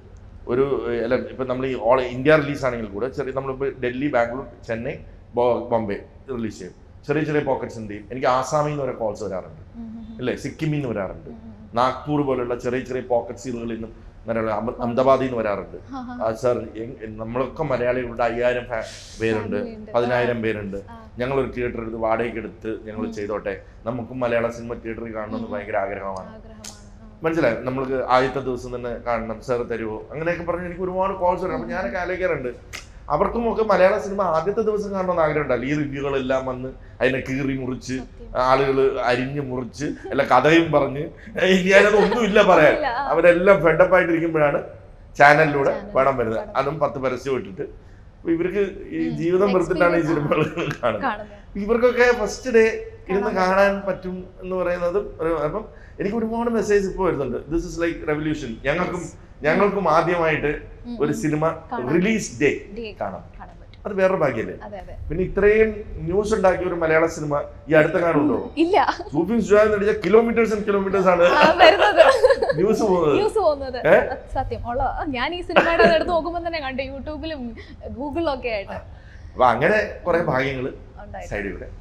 ഒരു ഏഹ്, അല്ല ഇപ്പം നമ്മൾ ഈ ഓൾ ഇന്ത്യ റിലീസ് ആണെങ്കിൽ കൂടെ ചെറിയ നമ്മളിപ്പോൾ ഡൽഹി ബാംഗ്ലൂർ ചെന്നൈ ബോ- ബോംബെ റിലീസ് ചെയ്യും ചെറിയ ചെറിയ പോക്കറ്റ്സ് എന്ത് ചെയ്യും എനിക്ക് ആസാമിൽ നിന്ന് വരെ കോൾസ് വരാറുണ്ട് ഉം, ഉം, ഉം. അല്ലേ സിക്കിമിൽ നിന്ന് വരാറുണ്ട് ഉം, ഉം, ഉം. നാഗ്പൂർ പോലുള്ള ചെറിയ ചെറിയ പോക്കറ്റ്സുകളിൽ നിന്നും വരാറുണ്ട് അഹമ്മ- അഹമ്മദാബാദിൽ നിന്ന് വരാറുണ്ട് ആ, ആ. ആ, സാർ എങ്- നമ്മളൊക്കെ മലയാളികളുണ്ട് അയ്യായിരം ഫാ- പേരുണ്ട് Family ഉണ്ട്. പതിനായിരം പേരുണ്ട് ആ. ഞങ്ങളൊരു തിയേറ്റർ എടുത്ത് വാടകയ്ക്ക് എടുത്ത് ഞങ്ങൾ ചെയ്തോട്ടെ നമുക്കും മലയാള സിനിമ തിയേറ്ററിൽ കാണണമെന്ന് ഉം. ഭയങ്കര ആഗ്രഹമാണ് ആഗ്രഹമാണ് ആ. മനസ്സിലായി നമ്മൾക്ക് ആദ്യത്തെ ദിവസം തന്നെ കാണണം സാർ തരുമോ അങ്ങനെയൊക്കെ പറഞ്ഞ് എനിക്ക് ഒരുപാട് കോൾസ് വരും അപ്പൊ ഞാനൊക്കെ ആലോചിക്കാറുണ്ട് അവർക്കും ഒക്കെ മലയാള സിനിമ ആദ്യത്തെ ദിവസം കാണണമെന്ന് ആഗ്രഹം ഉണ്ടല്ലോ ഈ റിവ്യൂകളെല്ലാം വന്ന് അതിനെ കീറി മുറിച്ച് സത്യം. ആളുകൾ അരിഞ്ഞ് മുറിച്ച് എല്ലാ കഥയും പറഞ്ഞ് ഏയ് ഞാനത് ഒന്നുമില്ല പറയാൻ ഇല്ല, ആ. അവരെല്ലാം ഫെഡപ്പായിട്ടിരിക്കുമ്പോഴാണ് ചാനലിലൂടെ Channel, പടം വരുന്നത് പടം. അതും പത്ത് പരസ്യം ഇട്ടിട്ട് അപ്പൊ ഇവർക്ക് ഈ ഉം. ജീവിതം വെറുത്തിട്ടാണ് ഈ Experience, സിനിമകൾ കാണുന്നത് കാണുന്നത് ഇവർക്കൊക്കെ ഫസ്റ്റ് ഡേ ഇരുന്ന് കാണാൻ കാണാൻ പറ്റും എന്ന് പറയുന്നതും ഒരു- അപ്പം എനിക്ക് ഒരുപാട് മെസ്സേജ് ഇപ്പോൾ വരുന്നുണ്ട് ദിസ് ഇസ് ലൈക്ക് റെവല്യൂഷൻ ഞങ്ങൾക്കും ഞങ്ങൾക്കും ആദ്യമായിട്ട് ഉം, ഒരു ഉം. സിനിമ കാണാൻ റിലീസ് ഡേ Day കാണാം കാണാൻ പറ്റും അത് വേറൊരു ഭാഗ്യല്ലേ അതെ അതെ പിന്നെ ഇത്രയും ന്യൂസ് ഉണ്ടാക്കിയ ഒരു മലയാള സിനിമ ഈ അടുത്ത കാണുന്നുണ്ടോ ഇല്ല സൂഫി സുജാൻ എന്ന് അടിച്ച കിലോമീറ്റേഴ്സ് ആൻഡ് കിലോമീറ്റേഴ്സ് ആണ് ആ, വരുന്നത് ന്യൂസ് പോകുന്നത് ന്യൂസ് പോകുന്നത് ഏ? സത്യം ഉള്ള ഞാൻ ഈ സിനിമയുടെ അത് എടുത്ത് നോക്കുമ്പോൾ തന്നെ കണ്ടു യൂട്യൂബിലും ഗൂഗിളിലും ഒക്കെ ആയിട്ട് അപ്പൊ അങ്ങനെ കുറെ ഭാഗ്യങ്ങൾ ഉണ്ടായിരുന്നു സൈഡിലൂടെ Okay.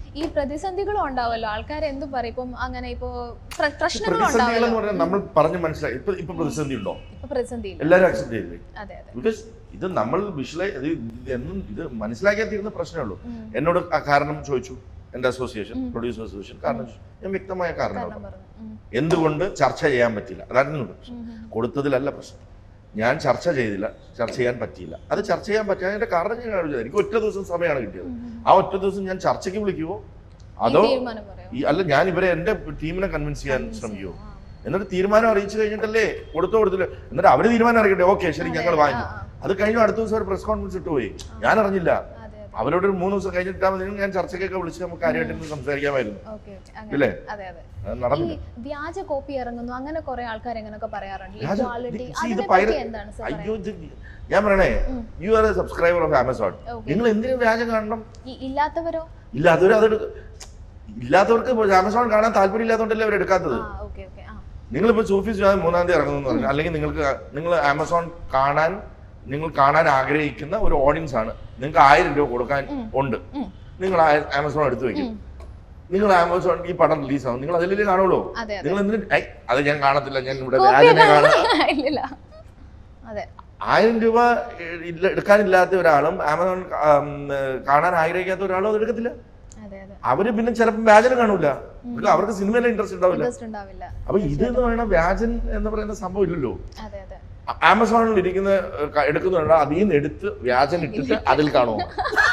ഈ പ്രതിസന്ധികളും ഉണ്ടാവുമല്ലോ ആൾക്കാർ എന്തും പറയും ഇപ്പം അങ്ങനെ ഇപ്പോ പ്ര- പ്രശ്നങ്ങളും പ്രതിസന്ധികൾ എന്ന് ഉണ്ടാവുമല്ലോ പറഞ്ഞാൽ നമ്മൾ പറഞ്ഞ് മനസ്സിലായി ഇപ്പൊ ഇപ്പൊ പ്രതിസന്ധി ഉണ്ടോ ഇപ്പൊ പ്രതിസന്ധി ഇല്ല എല്ലാവരും അക്സെപ്റ്റ് ചെയ്തില്ലേ അതെ അതെ ബിക്കോസ് ഇത് നമ്മൾ വിഷ്വലൈ ഇത് ഇത് എന്നും ഇത് മനസ്സിലാക്കിയാൽ തീരുന്ന പ്രശ്നമേ ഉള്ളൂ ഉം. എന്നോട് ആ കാരണം ചോദിച്ചു എന്റെ അസോസിയേഷൻ ഉം. പ്രൊഡ്യൂസർ അസോസിയേഷൻ കാരണം ചോദിച്ചു. ഞാൻ വ്യക്തമായ കാരണം കാരണം പറഞ്ഞു. പറഞ്ഞു ഉം. എന്തുകൊണ്ട് ചർച്ച ചെയ്യാൻ പറ്റില്ല അതായിരുന്നു പ്രശ്നം ഉം, ഉം. കൊടുത്തതിലല്ല പ്രശ്നം ഞാൻ ചർച്ച ചെയ്തില്ല ചർച്ച ചെയ്യാൻ പറ്റിയില്ല അത് ചർച്ച ചെയ്യാൻ പറ്റാതിന്റെ കാരണം ഞാൻ ആലോചിച്ചത് എനിക്ക് ഒറ്റ ദിവസം സമയമാണ് കിട്ടിയത് ഉം, ഉം. ആ ഒറ്റ ദിവസം ഞാൻ ചർച്ചയ്ക്ക് വിളിക്കുവോ ഈ അതോ തീരുമാനം പറയാം ഈ അല്ല ഞാൻ ഇവരെ എന്റെ ടീമിനെ കൺവിൻസ് ചെയ്യാൻ ശ്രമിക്കുമോ എന്നിട്ട് തീരുമാനം അറിയിച്ചു കഴിഞ്ഞിട്ടല്ലേ കൊടുത്തോ കൊടുത്തില്ല എന്നിട്ട് അവര് തീരുമാനം അറിയിക്കട്ടെ ഓക്കെ ശരി ഞങ്ങൾ വാങ്ങിച്ചു അത് കഴിഞ്ഞു അടുത്ത ദിവസം ഒരു പ്രസ് കോൺഫറൻസ് ഇട്ട് പോയി ഞാൻ അറിഞ്ഞില്ല അതെ അതെ അവരോട് ഒരു മൂന്ന് ദിവസം കഴിഞ്ഞിട്ടാൽ മതി ഞാൻ ചർച്ചയ്ക്കൊക്കെ വിളിച്ച് നമുക്ക് കാര്യമായിട്ട് സംസാരിക്കാമായിരുന്നു ഓക്കെ ഇല്ലേ? അതെ അതെ അത് ഈ നടന്നില്ല വ്യാജ കോപ്പി ഇറങ്ങുന്നു അങ്ങനെ കുറെ ആൾക്കാർ എങ്ങനെയൊക്കെ പറയാറുണ്ട് ഈ വ്യാജ- ക്വാളിറ്റി ഇത് ഇത് അതിനെ പൈര- പറ്റി എന്താണ് സർ അയ്യോ ഇത് ഞാൻ പറയണേ ഉം. You are a subscriber of Amazon Okay. നിങ്ങൾ എന്തിനു വ്യാജം കാണണം ഈ ഇല്ലാത്തവരോ ഇല്ല അതൊരു അതൊരു ഇല്ലാത്തവർക്ക് ആമസോൺ കാണാൻ താല്പര്യം ഇല്ലാത്തതുകൊണ്ടല്ലേ അവർ എടുക്കാത്തത് ആ ഓക്കെ ഓക്കെ ആ നിങ്ങളിപ്പോ സൂഫി സുജാത് മൂന്നാം തീയതി ഇറങ്ങുന്നു പറഞ്ഞു അല്ലെങ്കിൽ നിങ്ങൾക്ക് നിങ്ങൾ ആമസോൺ കാണാൻ നിങ്ങൾ കാണാൻ ആഗ്രഹിക്കുന്ന ഒരു ഓഡിയൻസ് ആണ് നിങ്ങൾക്ക് ആയിരം രൂപ കൊടുക്കാൻ ഉം. ഉണ്ട് ഉം. നിങ്ങൾ ആമസോൺ എടുത്തു വെക്കും ഉം. നിങ്ങൾ ആമസോൺ ഈ പടം റിലീസ് ആവും നിങ്ങൾ അതിലേ കാണുള്ളൂ അതെ അതെ നിങ്ങൾ എന്തിനു ഐ, അത് ഞാൻ കാണത്തില്ല ഞാൻ ഇവിടെ കോപ്പി വ്യാജനെ കാണാം ഇല്ലില്ല അതെ ആയിരം രൂപ ഇല്ല എടുക്കാനില്ലാത്ത ഒരാളും ആമസോൺ ആം, കാണാൻ ആഗ്രഹിക്കാത്ത ഒരാളും അത് എടുക്കത്തില്ല അതെ അതെ അവര് പിന്നെ ചിലപ്പോൾ വ്യാജന കാണൂല അവർക്ക് അവർക്ക് സിനിമയിലെ ഇൻട്രസ്റ്റ് ഉണ്ടാവില്ല ഇൻട്രസ്റ്റ് ഉണ്ടാവില്ല അപ്പൊ ഇത് എന്ന് പറയുന്ന വ്യാജൻ എന്ന് പറയുന്ന സംഭവം ഇല്ലല്ലോ അതെ അതെ ആ- ആമസോണിൽ ഇരിക്കുന്ന ഏഹ്, ക- എടുക്കുന്നുണ്ട് അതിൽ നിന്ന് എടുത്ത് വ്യാജൻ ഇട്ടിട്ട് അതിൽ കാണുമോ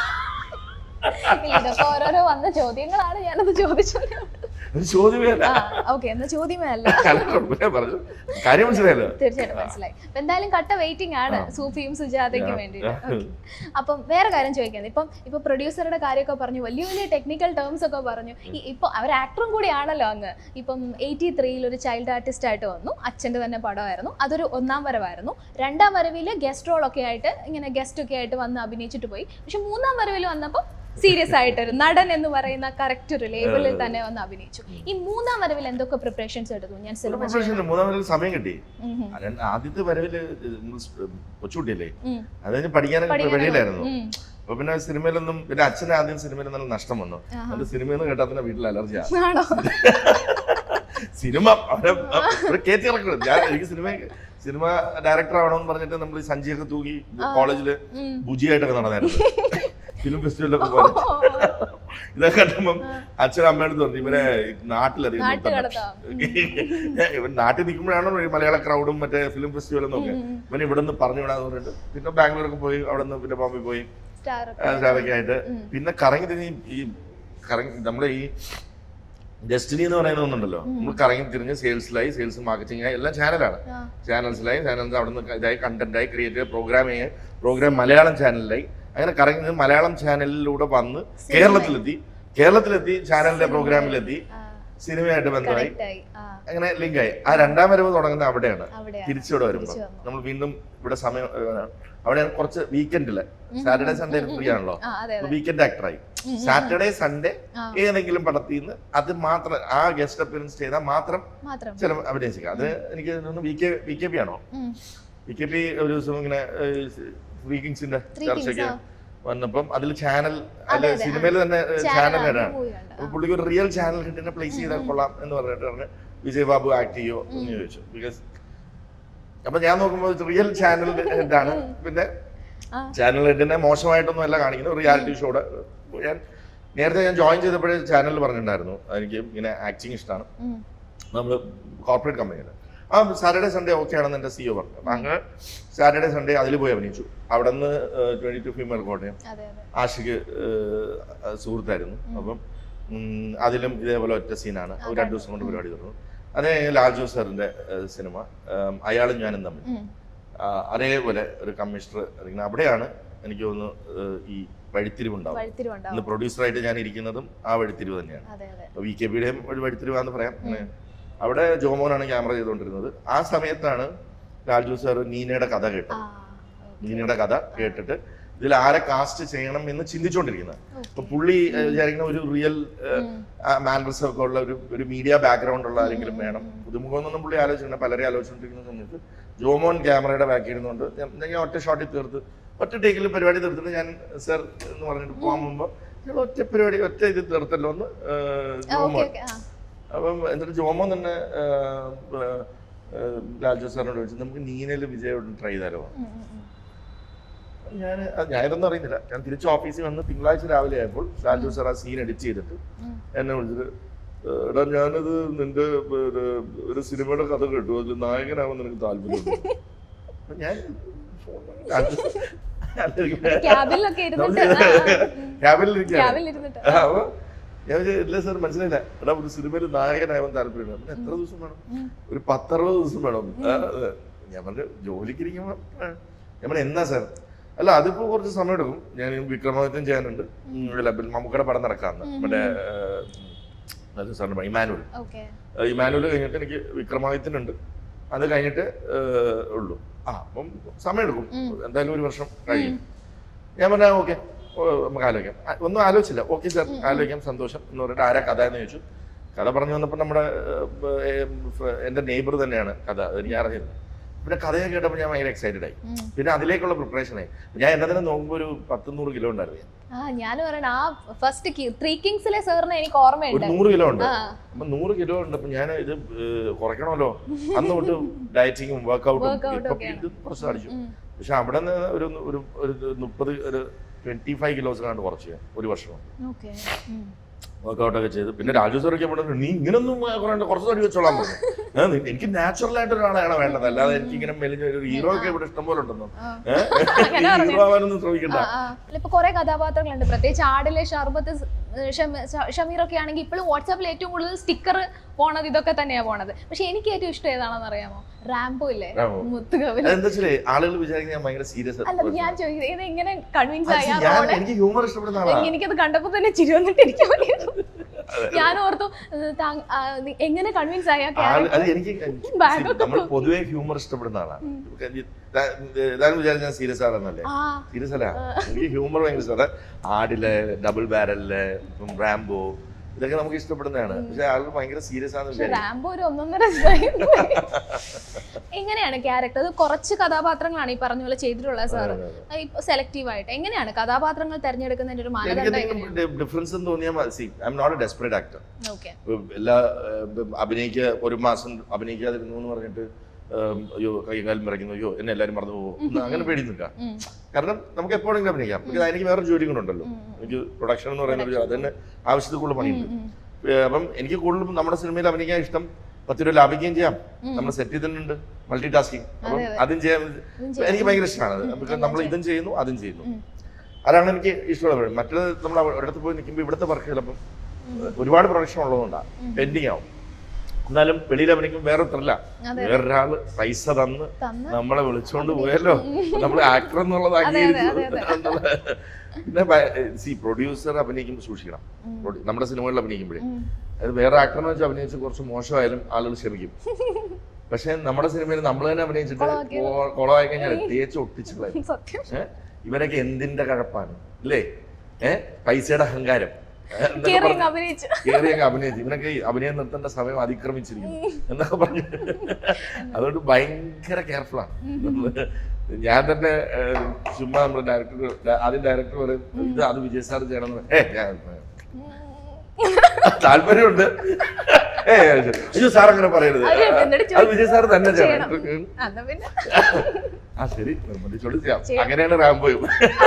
ഇതൊക്കെ ഓരോരോ വന്ന ചോദ്യങ്ങളാണ് ഞാനത് ചോദിച്ചത് ഒരു ചോദ്യമേ അല്ല ആ ഓക്കെ എന്നാ ചോദ്യമേ അല്ല അല്ല, കുഴപ്പമില്ല, പറഞ്ഞു കാര്യം മനസ്സിലായല്ലോ തീർച്ചയായിട്ടും മനസ്സിലായി അപ്പൊ എന്തായാലും കട്ട വെയിറ്റിംഗ് ആണ് ആ. സൂഫിയും സുജാതയ്ക്കും ആ. വേണ്ടിയിട്ട് Okay. അപ്പം വേറെ കാര്യം ചോദിക്കുന്നത് ഇപ്പം ഇപ്പൊ പ്രൊഡ്യൂസറുടെ കാര്യമൊക്കെ പറഞ്ഞു വലിയ വലിയ ടെക്നിക്കൽ ടേംസ് ഒക്കെ പറഞ്ഞു ഈ ഇപ്പൊ അവർ ആക്ടറും കൂടിയാണല്ലോ അങ്ങ് ഇപ്പം എയ്റ്റി ത്രീയിൽ ഒരു ചൈൽഡ് ആർട്ടിസ്റ്റ് ആയിട്ട് വന്നു അച്ഛന്റെ തന്നെ പടമായിരുന്നു അതൊരു ഒന്നാം വരവായിരുന്നു രണ്ടാം വരവിൽ ഗസ്റ്റ് റോൾ ഒക്കെ ആയിട്ട് ഇങ്ങനെ ഗസ്റ്റ് ഒക്കെ ആയിട്ട് വന്ന് അഭിനയിച്ചിട്ട് പോയി പക്ഷെ മൂന്നാം വരവിൽ വന്നപ്പോൾ സീരിയസ് ആയിട്ടൊരു നടൻ എന്ന് പറയുന്ന കറക്റ്റ് ഒരു ലേബിളിൽ തന്നെ വന്ന് അഭിനയിച്ചു ഈ മൂന്നാം വരവിൽ എന്തൊക്കെ പ്രിപ്പറേഷൻസ് എടുത്തു ഞാൻ സിനിമ പ്രൊഫഷനിൽ മൂന്നാം വരവിൽ സമയം കിട്ടി ഉം ഉം. അത് ആദ്യത്തെ വരവില് നമ്മൾ കൊച്ചുകുട്ടിയല്ലേ ഉം. അത് കഴിഞ്ഞ് പഠിക്കാനൊക്കെ പഠിക്കാനൊക്കെ വെളിയിലായിരുന്നു ഉം. അപ്പൊ പിന്നെ സിനിമയിലൊന്നും പിന്നെ അച്ഛന് ആദ്യം സിനിമയിൽ നല്ല നഷ്ടം വന്നു ആഹാ. അത് സിനിമയിൽ നിന്ന് കേട്ടാൽ തന്നെ വീട്ടിൽ അലർജിയാ ആണോ സിനിമ അവരെ അവരെ കയറ്റി ഇറക്കണം ഞാൻ എനിക്ക് സിനിമ സിനിമ ഡയറക്ടർ ആവണമെന്ന് പറഞ്ഞിട്ട് നമ്മൾ ഈ സഞ്ചിയൊക്കെ തൂക്കി കോളേജില് ഉം. ബുജിയായിട്ടൊക്കെ നടന്നായിരുന്നു ഫിലിം ഫെസ്റ്റിവലൊക്കെ പോലെ ഇതൊക്കെ കണ്ടുമ്പം അച്ഛനും അമ്മയുടെ പറഞ്ഞു ഇവരെ നാട്ടിലധികം നാട്ടിൽ നിർത്തണ്ട. കിടത്താം. ഇവൻ നാട്ടിൽ നിൽക്കുമ്പോഴാണോ ഈ മലയാള ക്രൗഡും മറ്റേ ഫിലിം ഫെസ്റ്റിവലും നോക്കുക ഉം, ഉം. ഇവൻ ഇവിടെ നിന്ന് പറഞ്ഞു വിടാന്ന് പറഞ്ഞിട്ട് പിന്നെ ബാംഗ്ലൂരൊക്കെ പോയി അവിടെ നിന്ന് പിന്നെ ബോംബെ പോയി സ്റ്റാർ സ്റ്റാറൊക്കെ ആയിട്ട് ഉം. പിന്നെ കറങ്ങി തിരിഞ്ഞ് ഈ കറങ്ങി നമ്മളെ ഈ ഡെസ്റ്റിനി എന്ന് പറയുന്ന ഒന്നുണ്ടല്ലോ നമ്മൾ കറങ്ങി തിരിഞ്ഞ് സെയിൽസിലായി സെയിൽസ് മാർക്കറ്റിംഗ് ആയി എല്ലാം ചാനലാണ് ആ. ചാനൽസിലായി ചാനൽസ് അവിടെ നിന്ന് ഇതായി കണ്ടന്റായി ക്രിയേറ്റ് പ്രോഗ്രാമിങ് പ്രോഗ്രാം മലയാളം ചാനലിലായി അങ്ങനെ കറങ്ങി നിന്ന് മലയാളം ചാനലിലൂടെ വന്ന് കേരളത്തിലെത്തി കേരളത്തിലെത്തി ചാനലിന്റെ പ്രോഗ്രാമിലെത്തി ആ, സിനിമയായിട്ട് ബന്ധമായി connect ആയി. ആ, അങ്ങനെ ലിങ്കായി ആ രണ്ടാം വരവ് തുടങ്ങുന്നത് അവിടെയാണ് അവിടെയാണ്. തിരിച്ചിവിടെ വരുമ്പോൾ തിരിച്ചു വന്നു. നമ്മൾ വീണ്ടും ഇവിടെ സമയം ഏഹ്, അവിടെ കുറച്ച് വീക്കെൻഡില് സാറ്റർഡേ സൺഡേ ഫ്രീ ആണല്ലോ ആ, അതെ അതെ വീക്കെൻഡ് ആക്ടറായി സാറ്റർഡേ സൺഡേ ആ. ഏതെങ്കിലും പടത്തിൽ നിന്ന് അത് മാത്രം ആ ഗസ്റ്റ് അപ്പിയറൻസ് ചെയ്താൽ മാത്രം മാത്രം ചില അഭിനയിച്ചേക്കാം അത് എനിക്ക് തോന്നുന്നു V K V K P ആണോ ഉം. വി കെ പി ഒരു ദിവസം ഇങ്ങനെ വീക്കിങ്സിന്റെ Three ചർച്ചയ്ക്ക് Kings, വന്നപ്പം അതിൽ ചാനൽ അതെ, അല്ല അതെ, സിനിമയിൽ തന്നെ Channel ചാനൽ ആണ്, ഹെഡാണ് movie ഉണ്ട്. അപ്പൊ പുള്ളിക്ക് ഒരു റിയൽ ചാനൽ ഹെഡിനെ പ്ലേസ് ചെയ്താൽ കൊള്ളാം എന്ന് പറഞ്ഞിട്ട് പറഞ്ഞ് വിജയ് ബാബു ആക്ട് ചെയ്യോ എന്ന് ചോദിച്ചു ബിക്കോസ് അപ്പൊ ഞാൻ നോക്കുമ്പോൾ റിയൽ ചാനൽ ഹെഡാണ് പിന്നെ ആ. ചാനൽ ഹെഡിനെ മോശമായിട്ടൊന്നും അല്ല കാണിക്കുന്നത് റിയാലിറ്റി ഷോയുടെ ഞാൻ നേരത്തെ ഞാൻ ജോയിൻ ചെയ്തപ്പോഴേ ചാനലിൽ പറഞ്ഞിട്ടുണ്ടായിരുന്നു എനിക്ക് ഇങ്ങനെ ആക്ടിങ് ഇഷ്ടമാണ് ഉം. നമ്മൾ കോർപ്പറേറ്റ് കമ്പനിയിൽ ആ സാറ്റർഡേ സൺഡേ ഓക്കെ ആണെന്ന് എൻ്റെ സിഒ പറഞ്ഞു അപ്പം അങ്ങനെ സാറ്റർഡേ സൺഡേ അതിൽ പോയി അഭിനയിച്ചു അവിടെ നിന്ന് ട്വൻറ്റി ടു ഫീമെയിൽ കോട്ടയം അതെ അതെ ആഷിക്ക് ഏഹ്, സുഹൃത്തായിരുന്നു അപ്പം ഉം, അതിലും ഇതേപോലെ ഒറ്റ സീനാണ് ഒരു രണ്ട് ദിവസം കൊണ്ട് പരിപാടി തുടർന്നു അത് കഴിഞ്ഞ് ലാൽ ജോസ് സാറിൻ്റെ സിനിമ ഏം, അയാളും ഞാനും തമ്മിൽ ഉം. ആ, അതേപോലെ ഒരു കമ്മീഷണർ ഇരിക്കുന്നത് അവിടെയാണ് എനിക്ക് തോന്നുന്നു ഏഹ്, ഈ വഴിത്തിരിവുണ്ടാവും വഴിത്തിരിവുണ്ടാവും ഇന്ന് പ്രൊഡ്യൂസറായിട്ട് ഞാൻ ഇരിക്കുന്നതും ആ വഴിത്തിരിവ് തന്നെയാണ് അതെ അതെ വി കെ പിയുടെയും ഒരു വഴിത്തിരിവാന്ന് പറയാം അങ്ങനെ അവിടെ ജോമോനാണ് ക്യാമറ ചെയ്തുകൊണ്ടിരുന്നത് ആ സമയത്താണ് ലാൽജു സാർ നീനയുടെ കഥ കേട്ടത് ആ നീനയുടെ കഥ കേട്ടിട്ട് ഇതിൽ ആരെ കാസ്റ്റ് ചെയ്യണം എന്ന് ചിന്തിച്ചുകൊണ്ടിരിക്കുന്നത് അപ്പൊ പുള്ളി ഏഹ്, വിചാരിക്കുന്ന ഒരു റിയൽ മാനർസ് ഒക്കെ ഉള്ള ഒരു ഒരു മീഡിയ ബാക്ക്ഗ്രൗണ്ട് ഉള്ള ആരെങ്കിലും വേണം പുതുമുഖമൊന്നും പുള്ളി ആലോചിക്കണം പലരെ ആലോചിച്ചുകൊണ്ടിരിക്കുന്ന സമയത്ത് ജോമോൻ ക്യാമറയുടെ ബാക്കിൽ ഇരുന്നുകൊണ്ട് ഞാൻ ഞാൻ ഒറ്റ ഷോട്ടിൽ തീർത്ത് ഒറ്റ ടേക്കിൽ പരിപാടി തീർത്തിട്ട് ഞാൻ സർ എന്ന് പറഞ്ഞിട്ട് പോകാൻ മുമ്പ് ഞങ്ങൾ ഒറ്റ പരിപാടി ഒറ്റ ഇത് നിർത്തല്ലോ ഒന്ന് ആ, ജോമോൻ ഓക്കെ ഓക്കെ ആ അപ്പം എന്നിട്ട് ജോമോൻ തന്നെ ആ, ആ, ആ, ലാൽജോ സാറിനോട് ചോദിച്ചു നമുക്ക് നീനയിൽ വിജയോട് ട്രൈ ചെയ്താലോ ഉം, ഉം, ഉം. ഞാൻ ഞാനിതൊന്നും അറിയുന്നില്ല ഞാൻ തിരിച്ച് ഓഫീസിൽ വന്ന് തിങ്കളാഴ്ച രാവിലെ ആയപ്പോൾ ലാൽജോ സാർ ആ സീൻ എഡിറ്റ് ചെയ്തിട്ട് ഉം. എന്നെ വിളിച്ചിട്ട് "ഏ, എടാ ഞാനത് നിന്റെ ഒരു ഒരു സിനിമയുടെ കഥ കേട്ടു അതിൽ നായകനാവാൻ നിനക്ക് താല്പര്യമുണ്ട് അപ്പൊ ഞാൻ ക്യാബിലൊക്കെ ഇരുന്നിട്ട് ആ, ആ, ഉം. ക്യാബിനിലിരിക്കുകയാണ് ക്യാബിൽ ഇരുന്നിട്ട് ആ, അപ്പൊ ഞാൻ വിചാരിച്ചു, ഇല്ല സാർ മനസ്സിലായില്ല എടാ ഒരു സിനിമയിൽ നായകനാവാൻ താല്പര്യമുണ്ട് അപ്പൊ എത്ര ദിവസം വേണം ഉം. ഒരു പത്തറുപത് ദിവസം വേണം ആ, ആ. ഞാൻ പറഞ്ഞു ജോലിക്ക് ഇരിക്കുമ്പോ ആ. ഞാൻ പറഞ്ഞു എന്നാ സാർ അല്ല അതിപ്പോ കുറച്ച് സമയം എടുക്കും ഞാൻ വിക്രമാദിത്യം ചെയ്യാനുണ്ട് ഉം, അല്ല, പിന്നെ മമ്മൂക്കയുടെ പടം നടക്കാന്ന് മറ്റേ അത് സാറിന് ഇമാനുവൽ ഓക്കെ ഇമാനുവൽ കഴിഞ്ഞിട്ട് എനിക്ക് വിക്രമാദിത്യനുണ്ട് അത് കഴിഞ്ഞിട്ട് ആ, ഉള്ളൂ ആ അപ്പം സമയം എടുക്കും ഉം. എന്തായാലും ഒരു വർഷം കഴിയും ഞാൻ പറഞ്ഞ ഓക്കെ നമുക്ക് ആലോചിക്കാം ആ, ഒന്നും ആലോചിച്ചില്ല ഓക്കെ സാർ ആലോചിക്കാം സന്തോഷം എന്ന് പറഞ്ഞിട്ട് ആരാ കഥ എന്ന് ചോദിച്ചു കഥ പറഞ്ഞു വന്നപ്പോൾ നമ്മുടെ ഏർ, ഏർ, എൻ്റെ നെയ്ബർ തന്നെയാണ് കഥ അത് എനിക്ക് അറിയില്ല പിന്നെ കഥയൊക്കെ കേട്ടപ്പോൾ ഞാൻ ഭയങ്കര എക്സൈറ്റഡ് ആയി ഉം. പിന്നെ അതിലേക്കുള്ള പ്രിപ്പറേഷനായി ഞാൻ എന്നെ തന്നെ നോക്കുമ്പോൾ ഒരു പത്ത് നൂറ് കിലോ ഉണ്ടായിരുന്നു ഞാൻ. ആ ഞാൻ പറയണ ആ ഫസ്റ്റ് ത്രീ കിങ്സിലെ സാറിന് എനിക്ക് ഒരു ഓർമ്മയുണ്ട് നൂറ് കിലോ ഉണ്ട് ആ അപ്പൊ നൂറ് കിലോ ഉണ്ട് അപ്പൊ ഞാൻ ഇത് ഏർ, കുറയ്ക്കണമല്ലോ അന്ന് തൊട്ട് ഡയറ്റിങ്ങും വർക്കൗട്ടും Workout ഇപ്പൊ ഒക്കെയാണ്. ഇത് കുറച്ച് അടിച്ചു ഉം. പക്ഷെ അവിടെ നിന്ന് ഒരു ഒരു ഒരു മുപ്പത് ഒരു ട്വന്റി ഫൈവ് കിലോസ് കണ്ട് കുറച്ച് ഞാൻ ഒരു വർഷം ഓക്കെ ഉം. വർക്കൗട്ട് ഒക്കെ ചെയ്ത് പിന്നെ രാജു സാറൊക്കെ പറഞ്ഞു നീ ഇങ്ങനൊന്നും കുറേ കുറച്ച് തടി വെച്ചോളാൻ പറഞ്ഞു ഏ, നി- എനിക്ക് നാച്ചുറൽ ആയിട്ട് ഒരാളെയാണ് വേണ്ടത് അല്ലാതെ എനിക്ക് ഇങ്ങനെ മെലിഞ്ഞ ഒരു ഹീറോ ഒക്കെ ഇവിടെ ഇഷ്ടം പോലെ ഉണ്ടെന്നോ ആ. ഏഹ് ഹീറോ ആവാനൊന്നും ശ്രമിക്കണ്ട ആ, ആ. ഇപ്പൊ കുറെ കഥാപാത്രങ്ങളുണ്ട് പ്രത്യേകിച്ച് ആടിലെ ഷർബത്ത് സ്- ഷമ- ഷ- ഷമീറൊക്കെ ആണെങ്കിൽ ഇപ്പോഴും വാട്സാപ്പിൽ ഏറ്റവും കൂടുതൽ സ്റ്റിക്കർ പോണത് ഇതൊക്കെ തന്നെയാ പോണത് പക്ഷെ എനിക്ക് ഏറ്റവും ഇഷ്ടം ഏതാണെന്ന് അറിയാമോ റാംബോ ഇല്ലേ റാംബോ. മുത്തുകവിൽ അതെന്താ വെച്ചാലേ ആളുകൾ വിചാരിക്കുന്ന ഞാൻ ഭയങ്കര സീരിയസ് അല്ല ഞാൻ ചോദിക്കുന്നത് ഇത് എങ്ങനെ കൺവിൻസ് ആയി ആ ഞാൻ റോള് എനിക്ക് ഹ്യൂമർ ഇഷ്ടപ്പെടുന്ന ആളാ എനിക്കത് കണ്ടപ്പോ തന്നെ ചിരി വന്നിട്ട് ഇരിക്കാൻ വയ്യായിരുന്നു. ഞാൻ ഓർത്തു ഏഹ്, താങ്ക- ആ, നി- എങ്ങനെ കൺവിൻസ് ആയ ആള് അത് എനിക്ക് Bag ഒക്കെ നമ്മൾ പൊതുവെ ഹ്യൂമർ ഇഷ്ടപ്പെടുന്ന ആളാണ് ഇതാണ് വിചാരിച്ച ഞാൻ സീരിയസ് ആണെന്നല്ലേ ആ സീരിയസ് അല്ല എനിക്ക് ഹ്യൂമർ ഭയങ്കര ഇഷ്ടമാണ് ആടില് ഡബിൾ ബാരലില് ഇപ്പം റാംബോ ഇതൊക്കെ നമുക്ക് ഇഷ്ടപ്പെടുന്നതാണ് പക്ഷെ ആളുകൾ ഭയങ്കര സീരിയസ് ആണെന്ന് പക്ഷെ വിചാരിക്കും റാംബോ ഒരു ഒന്നൊന്നര ഇതായി പോയി. എങ്ങനെയാണ് ക്യാരക്ടർ അത് കുറച്ച് കഥാപാത്രങ്ങളാണ് ഈ പറഞ്ഞ പോലെ ചെയ്തിട്ടുള്ളത് സാറ് ഇപ്പൊ സെലക്റ്റീവ് ആയിട്ട് എങ്ങനെയാണ് കഥാപാത്രങ്ങൾ തെരഞ്ഞെടുക്കുന്നതിന്റെ ഒരു മാനദണ്ഡം എനിക്ക് എങ്ങനെയാണ് ഡിഫറൻസ് തോന്നിയാൽ see I am not a desperate actor okay എല്ലാ ഏഹ്, അഭിനയിക്കുക ഒരു മാസം അഭിനയിക്കാതിരുന്നു എന്ന് പറഞ്ഞിട്ട് ഏഹ്, അയ്യോ കൈകാലം മറയ്ക്കുന്നു അയ്യോ എന്നെ എല്ലാവരും മറന്നു പോകും അങ്ങനെ പേടി നിൽക്കാം കാരണം നമുക്ക് എപ്പോഴെങ്കിലും അഭിനയിക്കാം because എനിക്ക് വേറെ ജോലി കൊണ്ടുണ്ടല്ലോ എനിക്ക് പ്രൊഡക്ഷൻ എന്ന് പറയുന്ന ഒരു അത് തന്നെ ആവശ്യത്തിൽ കൂടുതൽ പണിയുണ്ട് ഏഹ് അപ്പം എനിക്ക് കൂടുതലും നമ്മുടെ സിനിമയിൽ അഭിനയിക്കാൻ ഇഷ്ടം പത്ത് രൂപ ലാഭിക്കുകയും ചെയ്യാം നമ്മൾ സെറ്റ് ചെയ്തിട്ടുണ്ട് മൾട്ടി ടാസ്കിങ് അപ്പം അതും ചെയ്യാൻ എനിക്ക് ഭയങ്കര ഇഷ്ടമാണ് അത് because നമ്മൾ ഇതും ചെയ്യുന്നു അതും ചെയ്യുന്നു അതാണ് എനിക്ക് ഇഷ്ടമുള്ള പരിപാടി മറ്റേത് നമ്മൾ ഒരിടത്ത് പോയി നിൽക്കുമ്പോൾ ഇവിടുത്തെ വർക്ക് ചിലപ്പം ഒരുപാട് പ്രൊഡക്ഷൻ ഉള്ളതുകൊണ്ടാണ് പെൻഡിങ് ആവും എന്നാലും വെളിയിൽ അഭിനയിക്കും വേറെ ത്രല്ല അതെ. വേറൊരാള് പൈസ തന്ന് തന്ന് നമ്മളെ വിളിച്ചോണ്ട് പോയല്ലോ നമ്മൾ ആക്ടർ എന്നുള്ളത് അംഗീകരിച്ചു അതെ, അതെ. എന്നുള്ള- പിന്നെ സി പ്രൊഡ്യൂസർ അഭിനയിക്കുമ്പോൾ സൂക്ഷിക്കണം Produ- നമ്മുടെ സിനിമകളിൽ അഭിനയിക്കുമ്പോഴേ അത് വേറെ ആക്ടറിനെ വെച്ച് അഭിനയിച്ച് കുറച്ച് മോശമായാലും ആളുകൾ ക്ഷമിക്കും പക്ഷെ നമ്മുടെ സിനിമയിൽ നമ്മൾ തന്നെ അഭിനയിച്ചിട്ട് കൊ- കൊളമായി കഴിഞ്ഞാൽ തേച്ച് ഒട്ടിച്ചു കളയും സത്യം ഏ? ഇവരൊക്കെ എന്തിന്റെ കഴപ്പാണ് അല്ലേ ഏഹ് പൈസയുടെ അഹങ്കാരം ഏ? എന്നൊക്കെ കേറി പറഞ്ഞ് അങ്ങ് അഭിനയിച്ചു കേറിയൊക്കെ അഭിനയിച്ചു ഇവനൊക്കെ ഈ അഭിനയം നിർത്തേണ്ട സമയം അതിക്രമിച്ചിരിക്കുന്നു എന്നൊക്കെ പറഞ്ഞു അതുകൊണ്ട് ഭയങ്കര കെയർഫുൾ ആണ് നമ്മള് ഞാൻ തന്നെ ഏഹ്, ചുമ്മാ നമ്മുടെ ഡയറക്ടർ ആദ്യം ഡയറക്ടർ പറയും ഇത് അത് വിജയ് സാർ ചെയ്യണം എന്ന് ഏ ഞാൻ താല്പര്യമുണ്ട് ഏ അയ്യോ സാർ അങ്ങനെ പറയരുത് അത് എന്നിട്ട് അത് വിജയ് സാർ തന്നെ ചെയ്യണം എന്നാ പിന്നെ ആ ശരി നിർബന്ധിച്ചോട് ചെയ്യാം അങ്ങനെയാണ് റാംബോയും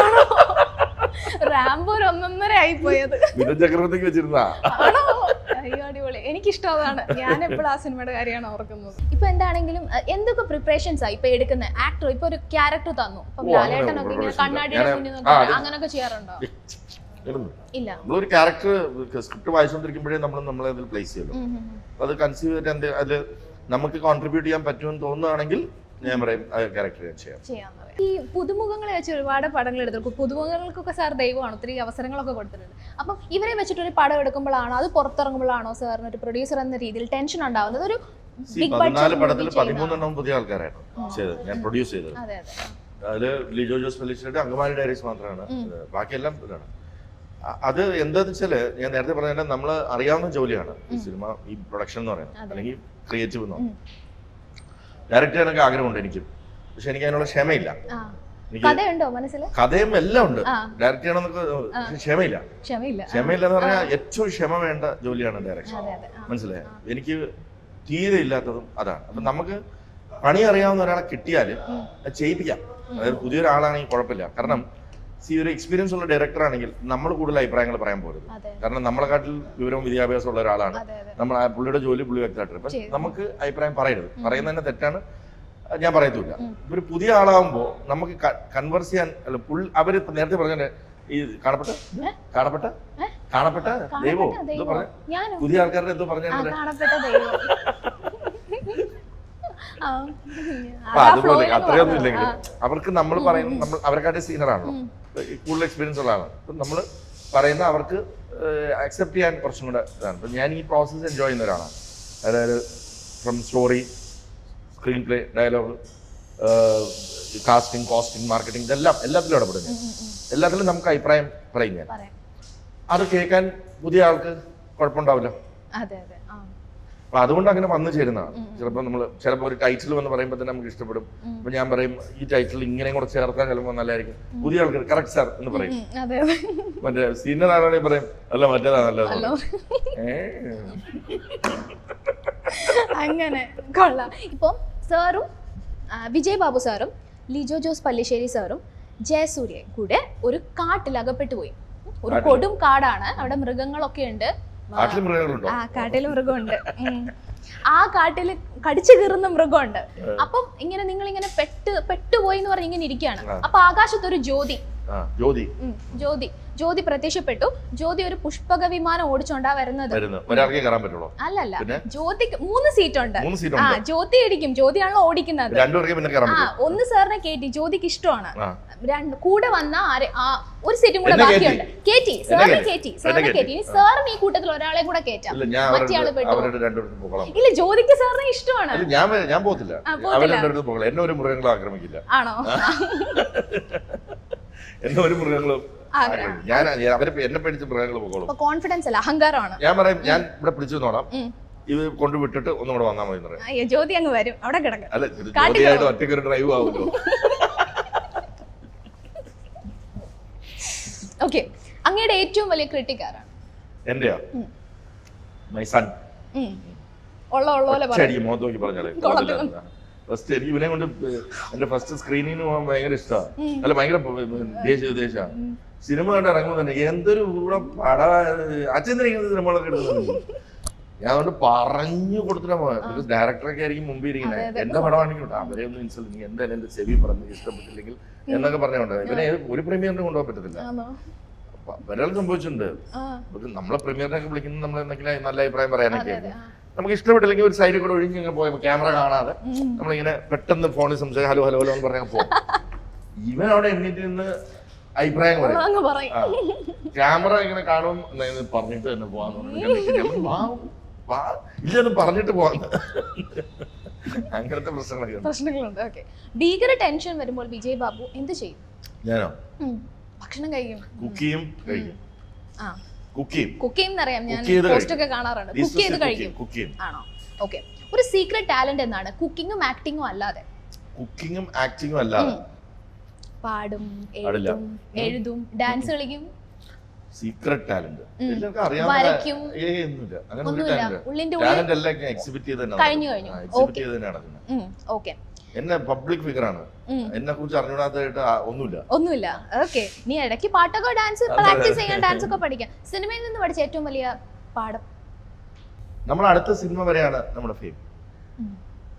റാംബോ ഒരു ഒന്നൊന്നര ആയി പോയത് മിഥുൻ ചക്രവർത്തിക്ക് വെച്ചിരുന്നാ ആണോ അയ്യോ അടിപൊളി എനിക്കിഷ്ടം അതാണ് ഞാൻ എപ്പോഴും ആ സിനിമയുടെ കാര്യമാണ് ഓർക്കുന്നത് ഇപ്പൊ എന്താണെങ്കിലും അഹ് എന്തൊക്കെ പ്രിപ്പറേഷൻസ് ആയി ഇപ്പൊ എടുക്കുന്ന ആക്ടർ ഇപ്പൊ ഒരു ക്യാരക്ടർ തന്നു ഇപ്പൊ ഓ, അങ്ങനെ ലാലേട്ടനൊക്കെ ഇങ്ങനെ preparation ഇല്ല. കണ്ണാടിയുടെ ഞാന് മുന്നിൽ ആ, നോക്കി അത് അങ്ങനൊക്കെ ചെയ്യാറുണ്ടോ ഇടുന്നു. ഇല്ല നമ്മളൊരു ക്യാരക്ടർ സ്ക്രിപ്റ്റ് വായിച്ചുകൊണ്ടിരിക്കുമ്പോഴേ നമ്മൾ നമ്മളെ അതിൽ പ്ലേസ് ചെയ്യുള്ളൂ ഉം, ഉം, ഉം. അപ്പൊ അത് കൺസീവ് ചെയ്തിട്ട് എന്ത് അതിൽ നമുക്ക് കോൺട്രിബ്യൂട്ട് ചെയ്യാൻ പറ്റുമെന്ന് തോന്നുകയാണെങ്കിൽ ഞാൻ പറയും ആ ക്യാരക്ടർ ഞാൻ ചെയ്യാം ചെയ്യാന്ന് പറയാം. ഈ പുതുമുഖങ്ങളെ വെച്ച് ഒരുപാട് പടങ്ങൾ എടുത്തു പുതുമുഖങ്ങൾക്കൊക്കെ സാർ ദൈവമാണ് ഒത്തിരി അവസരങ്ങളൊക്കെ കൊടുത്തിട്ടുണ്ട് അപ്പം ഇവരെ വെച്ചിട്ട് ഒരു പടം എടുക്കുമ്പോഴാണോ അത് പുറത്തിറങ്ങുമ്പോഴാണോ സാറിന് ഒരു പ്രൊഡ്യൂസർ എന്ന രീതിയിൽ ടെൻഷൻ ഉണ്ടാവുന്നത് ഒരു See, ബിഗ് പതിനാല് പടത്തിൽ ബഡ്ജറ്റ് പതിമൂന്നെണ്ണം പുതിയ ആൾക്കാരാണ് ചെയ്തത് ഞാൻ പ്രൊഡ്യൂസ് ചെയ്തത് അതെ അതെ അതിൽ ലിജോ ജോസ് ഫെലിച്ചിട്ട് അങ്കമാലി ഡയറീസ് മാത്രമാണ് ഇത്. ബാക്കിയെല്ലാം ഇതാണ് അ- അത് എന്താന്ന് വെച്ചാല് ഞാൻ നേരത്തെ പറഞ്ഞ നമ്മൾ അറിയാവുന്ന ജോലിയാണ് ഈ സിനിമ ഈ പ്രൊഡക്ഷൻ എന്ന് പറയുന്നത് അല്ലെങ്കിൽ ക്രിയേറ്റീവ് എന്ന് പറയുന്നത് ഡയറക്റ്റ് ചെയ്യാനൊക്കെ ആഗ്രഹമുണ്ട് എനിക്കും പക്ഷെ എനിക്ക് അതിനുള്ള ക്ഷമയില്ല ആ എനിക്ക് കഥയുണ്ടോ മനസ്സിൽ കഥയും എല്ലാം ഉണ്ട് ആ. ഡയറക്റ്റ് ചെയ്യണമെന്നൊക്കെ പക്ഷെ ക്ഷമയില്ല ക്ഷമയില്ല ക്ഷമയില്ല എന്ന് പറഞ്ഞാൽ ഏറ്റവും ക്ഷമ വേണ്ട ജോലിയാണ് ഡയറക്ഷൻ അതെ അതെ ആ. മനസ്സിലായോ എനിക്ക് തീരെ ഇല്ലാത്തതും അതാണ് അപ്പൊ നമുക്ക് പണി അറിയാവുന്ന ഒരാളെ കിട്ടിയാൽ അത് ചെയ്യിപ്പിക്കാം അതായത് പുതിയൊരാളാണെങ്കിൽ കുഴപ്പമില്ല കാരണം സി ഒരു എക്സ്പീരിയൻസ് ഉള്ള ഡയറക്ടർ ആണെങ്കിൽ നമ്മൾ കൂടുതൽ അഭിപ്രായങ്ങൾ പറയാൻ പോരുത് അതെ കാരണം നമ്മളെക്കാട്ടിൽ വിവരവും വിദ്യാഭ്യാസം ഉള്ള ഒരാളാണ് അതെ അതെ നമ്മൾ ആ പുള്ളിയുടെ ജോലി പുള്ളി വ്യക്തമായിട്ട് അപ്പൊ ചെയ്തു. നമുക്ക് അഭിപ്രായം പറയരുത് പറയുന്നത് തന്നെ തെറ്റാണ് അത് ഞാൻ പറയത്തില്ല ഉം. ഒരു പുതിയ ആളാകുമ്പോൾ നമുക്ക് കൺവേഴ്സ് ചെയ്യാൻ അല്ല പുള്ളി അവര് ഇപ്പൊ നേരത്തെ പറഞ്ഞ ഈ കാണപ്പെട്ട ഏ? കാണപ്പെട്ട ഏ? കാണപ്പെട്ട ദൈവോ കാണപ്പെട്ട എന്തോ ദൈവം പറഞ്ഞ ഞാനോ പുതിയ ആൾക്കാരുടെ എന്തോ ആ പറഞ്ഞാൽ കാണപ്പെട്ട ദൈവം ആ. അപ്പൊ അതാ അതുപോലെ flow യിൽ അത്രയൊന്നും അങ്ങ് ഇല്ലെങ്കിലും പറഞ്ഞത്. അവർക്ക് നമ്മൾ പറയുന്ന നമ്മൾ അവരെക്കാട്ടി സീനിയറാണല്ലോ ഉം. കൂടുതൽ എക്സ്പീരിയൻസ് ഉള്ളതാണ് അപ്പം നമ്മൾ പറയുന്ന അവർക്ക് അക്സെപ്റ്റ് ചെയ്യാൻ കുറച്ചും കൂടെ ഇതാണ് അപ്പം ഞാൻ ഈ പ്രോസസ്സ് എൻജോയ് ചെയ്യുന്ന ഒരാളാണ് അതായത് from story screenplay dialogue casting costing marketing ഇതെല്ലാം എല്ലാത്തിലും ഇടപെടും ഞാൻ ഉം, ഉം, ഉം. എല്ലാത്തിലും നമുക്ക് അഭിപ്രായം പറയും ഞാൻ പറയാം അത് കേൾക്കാൻ പുതിയ ആൾക്ക് കുഴപ്പമുണ്ടാവില്ല അതെ അതെ ആ അപ്പൊ അതുകൊണ്ട് അങ്ങനെ വന്നു ചേരുന്നതാണ് ചിലപ്പോൾ നമ്മൾ ചിലപ്പോൾ ഒരു ടൈറ്റിൽ വന്ന് പറയുമ്പോൾ തന്നെ നമുക്ക് ഇഷ്ടപ്പെടും അപ്പൊ ഞാൻ പറയും ഈ ടൈറ്റിൽ ഇങ്ങനെയും കൂടെ ചേർത്താൽ ചിലപ്പോൾ നല്ലതായിരിക്കും പുതിയ ആൾക്കാർ കറക്റ്റ് സാർ എന്ന് പറയും ഉം, അതെ അതെ മറ്റേ സീനിയർ ആണെങ്കിൽ പറയും അല്ല മറ്റേതാ നല്ലത് ഹലോ ഏ അങ്ങനെ കൊള്ളാം ഇപ്പം സാറും ആ, വിജയ് ബാബു സാറും ലിജോ ജോസ് പല്ലിശ്ശേരി സാറും ജയസൂര്യയും കൂടെ ഒരു കാട്ടിൽ അകപ്പെട്ടു പോയി ഒരു കാട്ടില്? കൊടും കാടാണ് അവിടെ മൃഗങ്ങളൊക്കെ ഉണ്ട് കാട്ടിൽ മൃഗങ്ങളുണ്ടോ ആ കാട്ടില് മൃഗമുണ്ട് ഉം. ആ കാട്ടില് കടിച്ചു കീറുന്ന മൃഗമുണ്ട് അപ്പം ഇങ്ങനെ നിങ്ങൾ ഇങ്ങനെ പെട്ട് പെട്ടുപോയി എന്ന് പറഞ്ഞ് ഇങ്ങനെ ഇരിക്കുകയാണ് ആ. അപ്പൊ ആകാശത്തൊരു ജ്യോതി ആ ജ്യോതി ഉം, ജ്യോതി ജ്യോതി പ്രത്യക്ഷപ്പെട്ടു ജ്യോതി ഒരു പുഷ്പക വിമാനം ഓടിച്ചോണ്ടാ വരുന്നത് വരുന്നു ഒരാൾക്കേ കയറാൻ പറ്റുള്ളൂ അല്ലല്ല പിന്നെ? ജ്യോതിക്ക് മൂന്ന് സീറ്റ് ഉണ്ട് മൂന്ന് സീറ്റ് ആ ഉണ്ട് ജ്യോതി ഇടിക്കും ജ്യോതിയാണല്ലോ ഓടിക്കുന്നത് രണ്ടുപേർക്കേ പിന്നെ കയറാൻ ആ പറ്റും ഒന്ന് സാറിനെ കേറ്റി ജ്യോതിക്ക് ഇഷ്ടമാണ് ആ രണ്ട് കൂടെ വന്ന ആരെ- ആ ഒരു സീറ്റും കൂടെ എന്നെ ബാക്കിയുണ്ട് കേറ്റി സാറിനെ കേറ്റി. കേറ്റി എന്നെ സാറിനെ കേറ്റി. കേറ്റി ഇനി സാറിന് ഈ കൂട്ടത്തിൽ ഒരാളെ കൂടെ കേറ്റാം ഇല്ല ഞാൻ മറ്റേ ആള് അവരുടെ പെട്ടു അവരുടെ രണ്ടുപേർക്കും പോകണം ഇല്ല ജ്യോതിക്ക് സാറിനെ ഇഷ്ടമാണ് അല്ല ഞാൻ വേ- ഞാൻ പോകത്തില്ല ആ, പോകത്തില്ല. അവർ രണ്ടുപേർക്കും പോകണം എന്നെ ഒരു മൃഗങ്ങളും ആക്രമിക്കില്ല ആണോ എന്നെ ഒരു മൃഗങ്ങളും ആഗ്രഹം. ആക്രമിക്കില്ല. ഞാൻ ഞാൻ- അവരെ എന്നെ പേടിച്ച് മൃഗങ്ങൾ പോകോളും അപ്പൊ കോൺഫിഡൻസ് അല്ല അഹങ്കാരമാണ് ഞാൻ പറയും ഞാൻ ഇവിടെ പിടിച്ചു നോടാം ഉം. ഇത് കൊണ്ട് വിട്ടിട്ട് ഒന്നും കൂടെ വന്നാൽ മതി എന്ന് പറയും അയ്യോ ജ്യോതി അങ്ങ് വരും അവിടെ കിടക്കും അല്ല ഇത് കാട്ടിൽ ജോലിയായിട്ട് പോവും. ഒറ്റയ്ക്ക് ഒരു ഡ്രൈവ് ആവുമല്ലോ ഓക്കെ അങ്ങയുടെ ഏറ്റവും വലിയ ക്രിട്ടിക് ആരാണ് എന്റെയാ ഉം. മൈ സൺ ഉം. ഉള്ള ഉള്ള പോലെ പറയും അടിക്കും മുഖത്ത് നോക്കി പറഞ്ഞാലേ കൊള്ളത്തില്ല. ഫസ്റ്റ് എനിക്ക് ഇവനെ കൊണ്ട് എന്റെ ഫസ്റ്റ് സ്ക്രീനിന് പോകാൻ ഭയങ്കര ഇഷ്ടമാണ് അല്ല ഭയങ്കര ദേശീയ ദേശമാണ് സിനിമ കണ്ട് ഇറങ്ങുമ്പോൾ തന്നെ എന്തൊരു കൂടെ പട അച്ഛൻ ഇരിക്കുന്ന സിനിമകളൊക്കെ എടുക്കുന്നത് ഞാൻ അതുകൊണ്ട് പറഞ്ഞു കൊടുത്തിട്ടാ പോയത് ബിക്കോസ് ഡയറക്ടറൊക്കെ ആയിരിക്കും മുമ്പിൽ ഇരിക്കുന്നത് എന്റെ പടമാണെങ്കിൽ കേട്ടോ അവരെ ഒന്നും ഇൻസൾട്ട് നീ എന്തായാലും എന്റെ ചെവി പറഞ്ഞ് ഇഷ്ടപ്പെട്ടില്ലെങ്കിൽ എന്നൊക്കെ പറഞ്ഞുകൊണ്ട് ഇവനെ ഒരു പ്രീമിയറിന് കൊണ്ടുപോകാൻ പറ്റത്തില്ല ആണോ അപ്പൊ ഒരാൾ സംഭവിച്ചിട്ടുണ്ട് ആ ഇപ്പൊ നമ്മളെ പ്രീമിയറിനൊക്കെ വിളിക്കുന്നത് നമ്മൾ എന്തെങ്കിലും നല്ല അഭിപ്രായം പറയാനൊക്കെ അതെ ആ. നമുക്ക് ഇഷ്ടപ്പെട്ടില്ലെങ്കിൽ ഒരു സൈഡിൽ കൂടെ ഒഴിഞ്ഞ് ഇങ്ങനെ പോയപ്പോ ക്യാമറ കാണാതെ ഉം. നമ്മളിങ്ങനെ പെട്ടെന്ന് ഫോണിൽ സംസാരിച്ച് ഹലോ ഹലോ ഹലോ എന്ന് പറയാൻ പോകും ഇവൻ അവിടെ എണ്ണീറ്റ് നിന്ന് അഭിപ്രായം പറയും അങ്ങ് പറയും ആ. ക്യാമറ ഇങ്ങനെ കാണും എന്നാ ഇത് പറഞ്ഞിട്ട് തന്നെ പോവാന്ന് പറഞ്ഞു. ഞാൻ നിൽക്കുന്നു. ഞാൻ പറഞ്ഞു, വാ, വാ. ഇല്ലെന്ന് പറഞ്ഞിട്ട് പോവാന്ന് അങ്ങനത്തെ പ്രശ്നങ്ങളൊക്കെ ഉണ്ട്. പ്രശ്നങ്ങളുണ്ട് ഓക്കെ ഭീകര ടെൻഷൻ വരുമ്പോൾ വിജയ് ബാബു എന്ത് ചെയ്യും ഞാനോ ഉം. ഭക്ഷണം കഴിക്കും കുക്ക് ചെയ്യും കഴിക്കും ആ കുക്ക് ചെയ്യും കുക്ക് ചെയ്യും എന്നറിയാം ഞാൻ Cook ചെയ്ത് പോസ്റ്റ് ഒക്കെ കാണാറുണ്ട് കുക്ക് ചെയ്ത് കഴിക്കും കുക്ക് ചെയ്യും ആണോ ഓക്കെ ഒരു സീക്രട്ട് ടാലന്റ് എന്നാണ് കുക്കിങ്ങും ആക്ടിങ്ങും അല്ലാതെ കുക്കിങ്ങും ആക്ടിങ്ങും അല്ലാതെ പാടും പാടില്ല. എഴുതും എഴുതും ഡാൻസ് കളിക്കും സീക്രട്ട് ടാലന്റ് ഉം. എല്ലാവർക്കും അറിയാവുന്ന വരയ്ക്കും. ഏയ് ഒന്നുമില്ല അങ്ങനെ ഒരു ഒന്നുമില്ല ടാലന്റ് ഉള്ളിന്റെ ഉള്ളിൽ ടാലന്റ് എല്ലാം എക്സിബിറ്റ് ചെയ്ത് തന്നെ കഴിഞ്ഞു, കഴിഞ്ഞു. Exhibit Okay. ചെയ്ത് തന്നെ നടക്കുന്നത് ഓക്കെ എന്നെ പബ്ലിക് ഫിഗർ ആണ് എന്നെ കുറിച്ച് അറിഞ്ഞൂടാത്തതായിട്ട് ആ- ഒന്നുമില്ല ഒന്നുമില്ല ഓക്കെ നീ ഇടയ്ക്ക് പാട്ടൊക്കെ ഡാൻസ് അതെ, പ്രാക്ടീസ് അതെ. ചെയ്യാൻ ഡാൻസ് ഒക്കെ പഠിക്കാം സിനിമയിൽ നിന്ന് പഠിച്ച ഏറ്റവും വലിയ പാഠം നമ്മൾ അടുത്ത സിനിമ വരെയാണ് നമ്മുടെ ഫെയിം ഉം.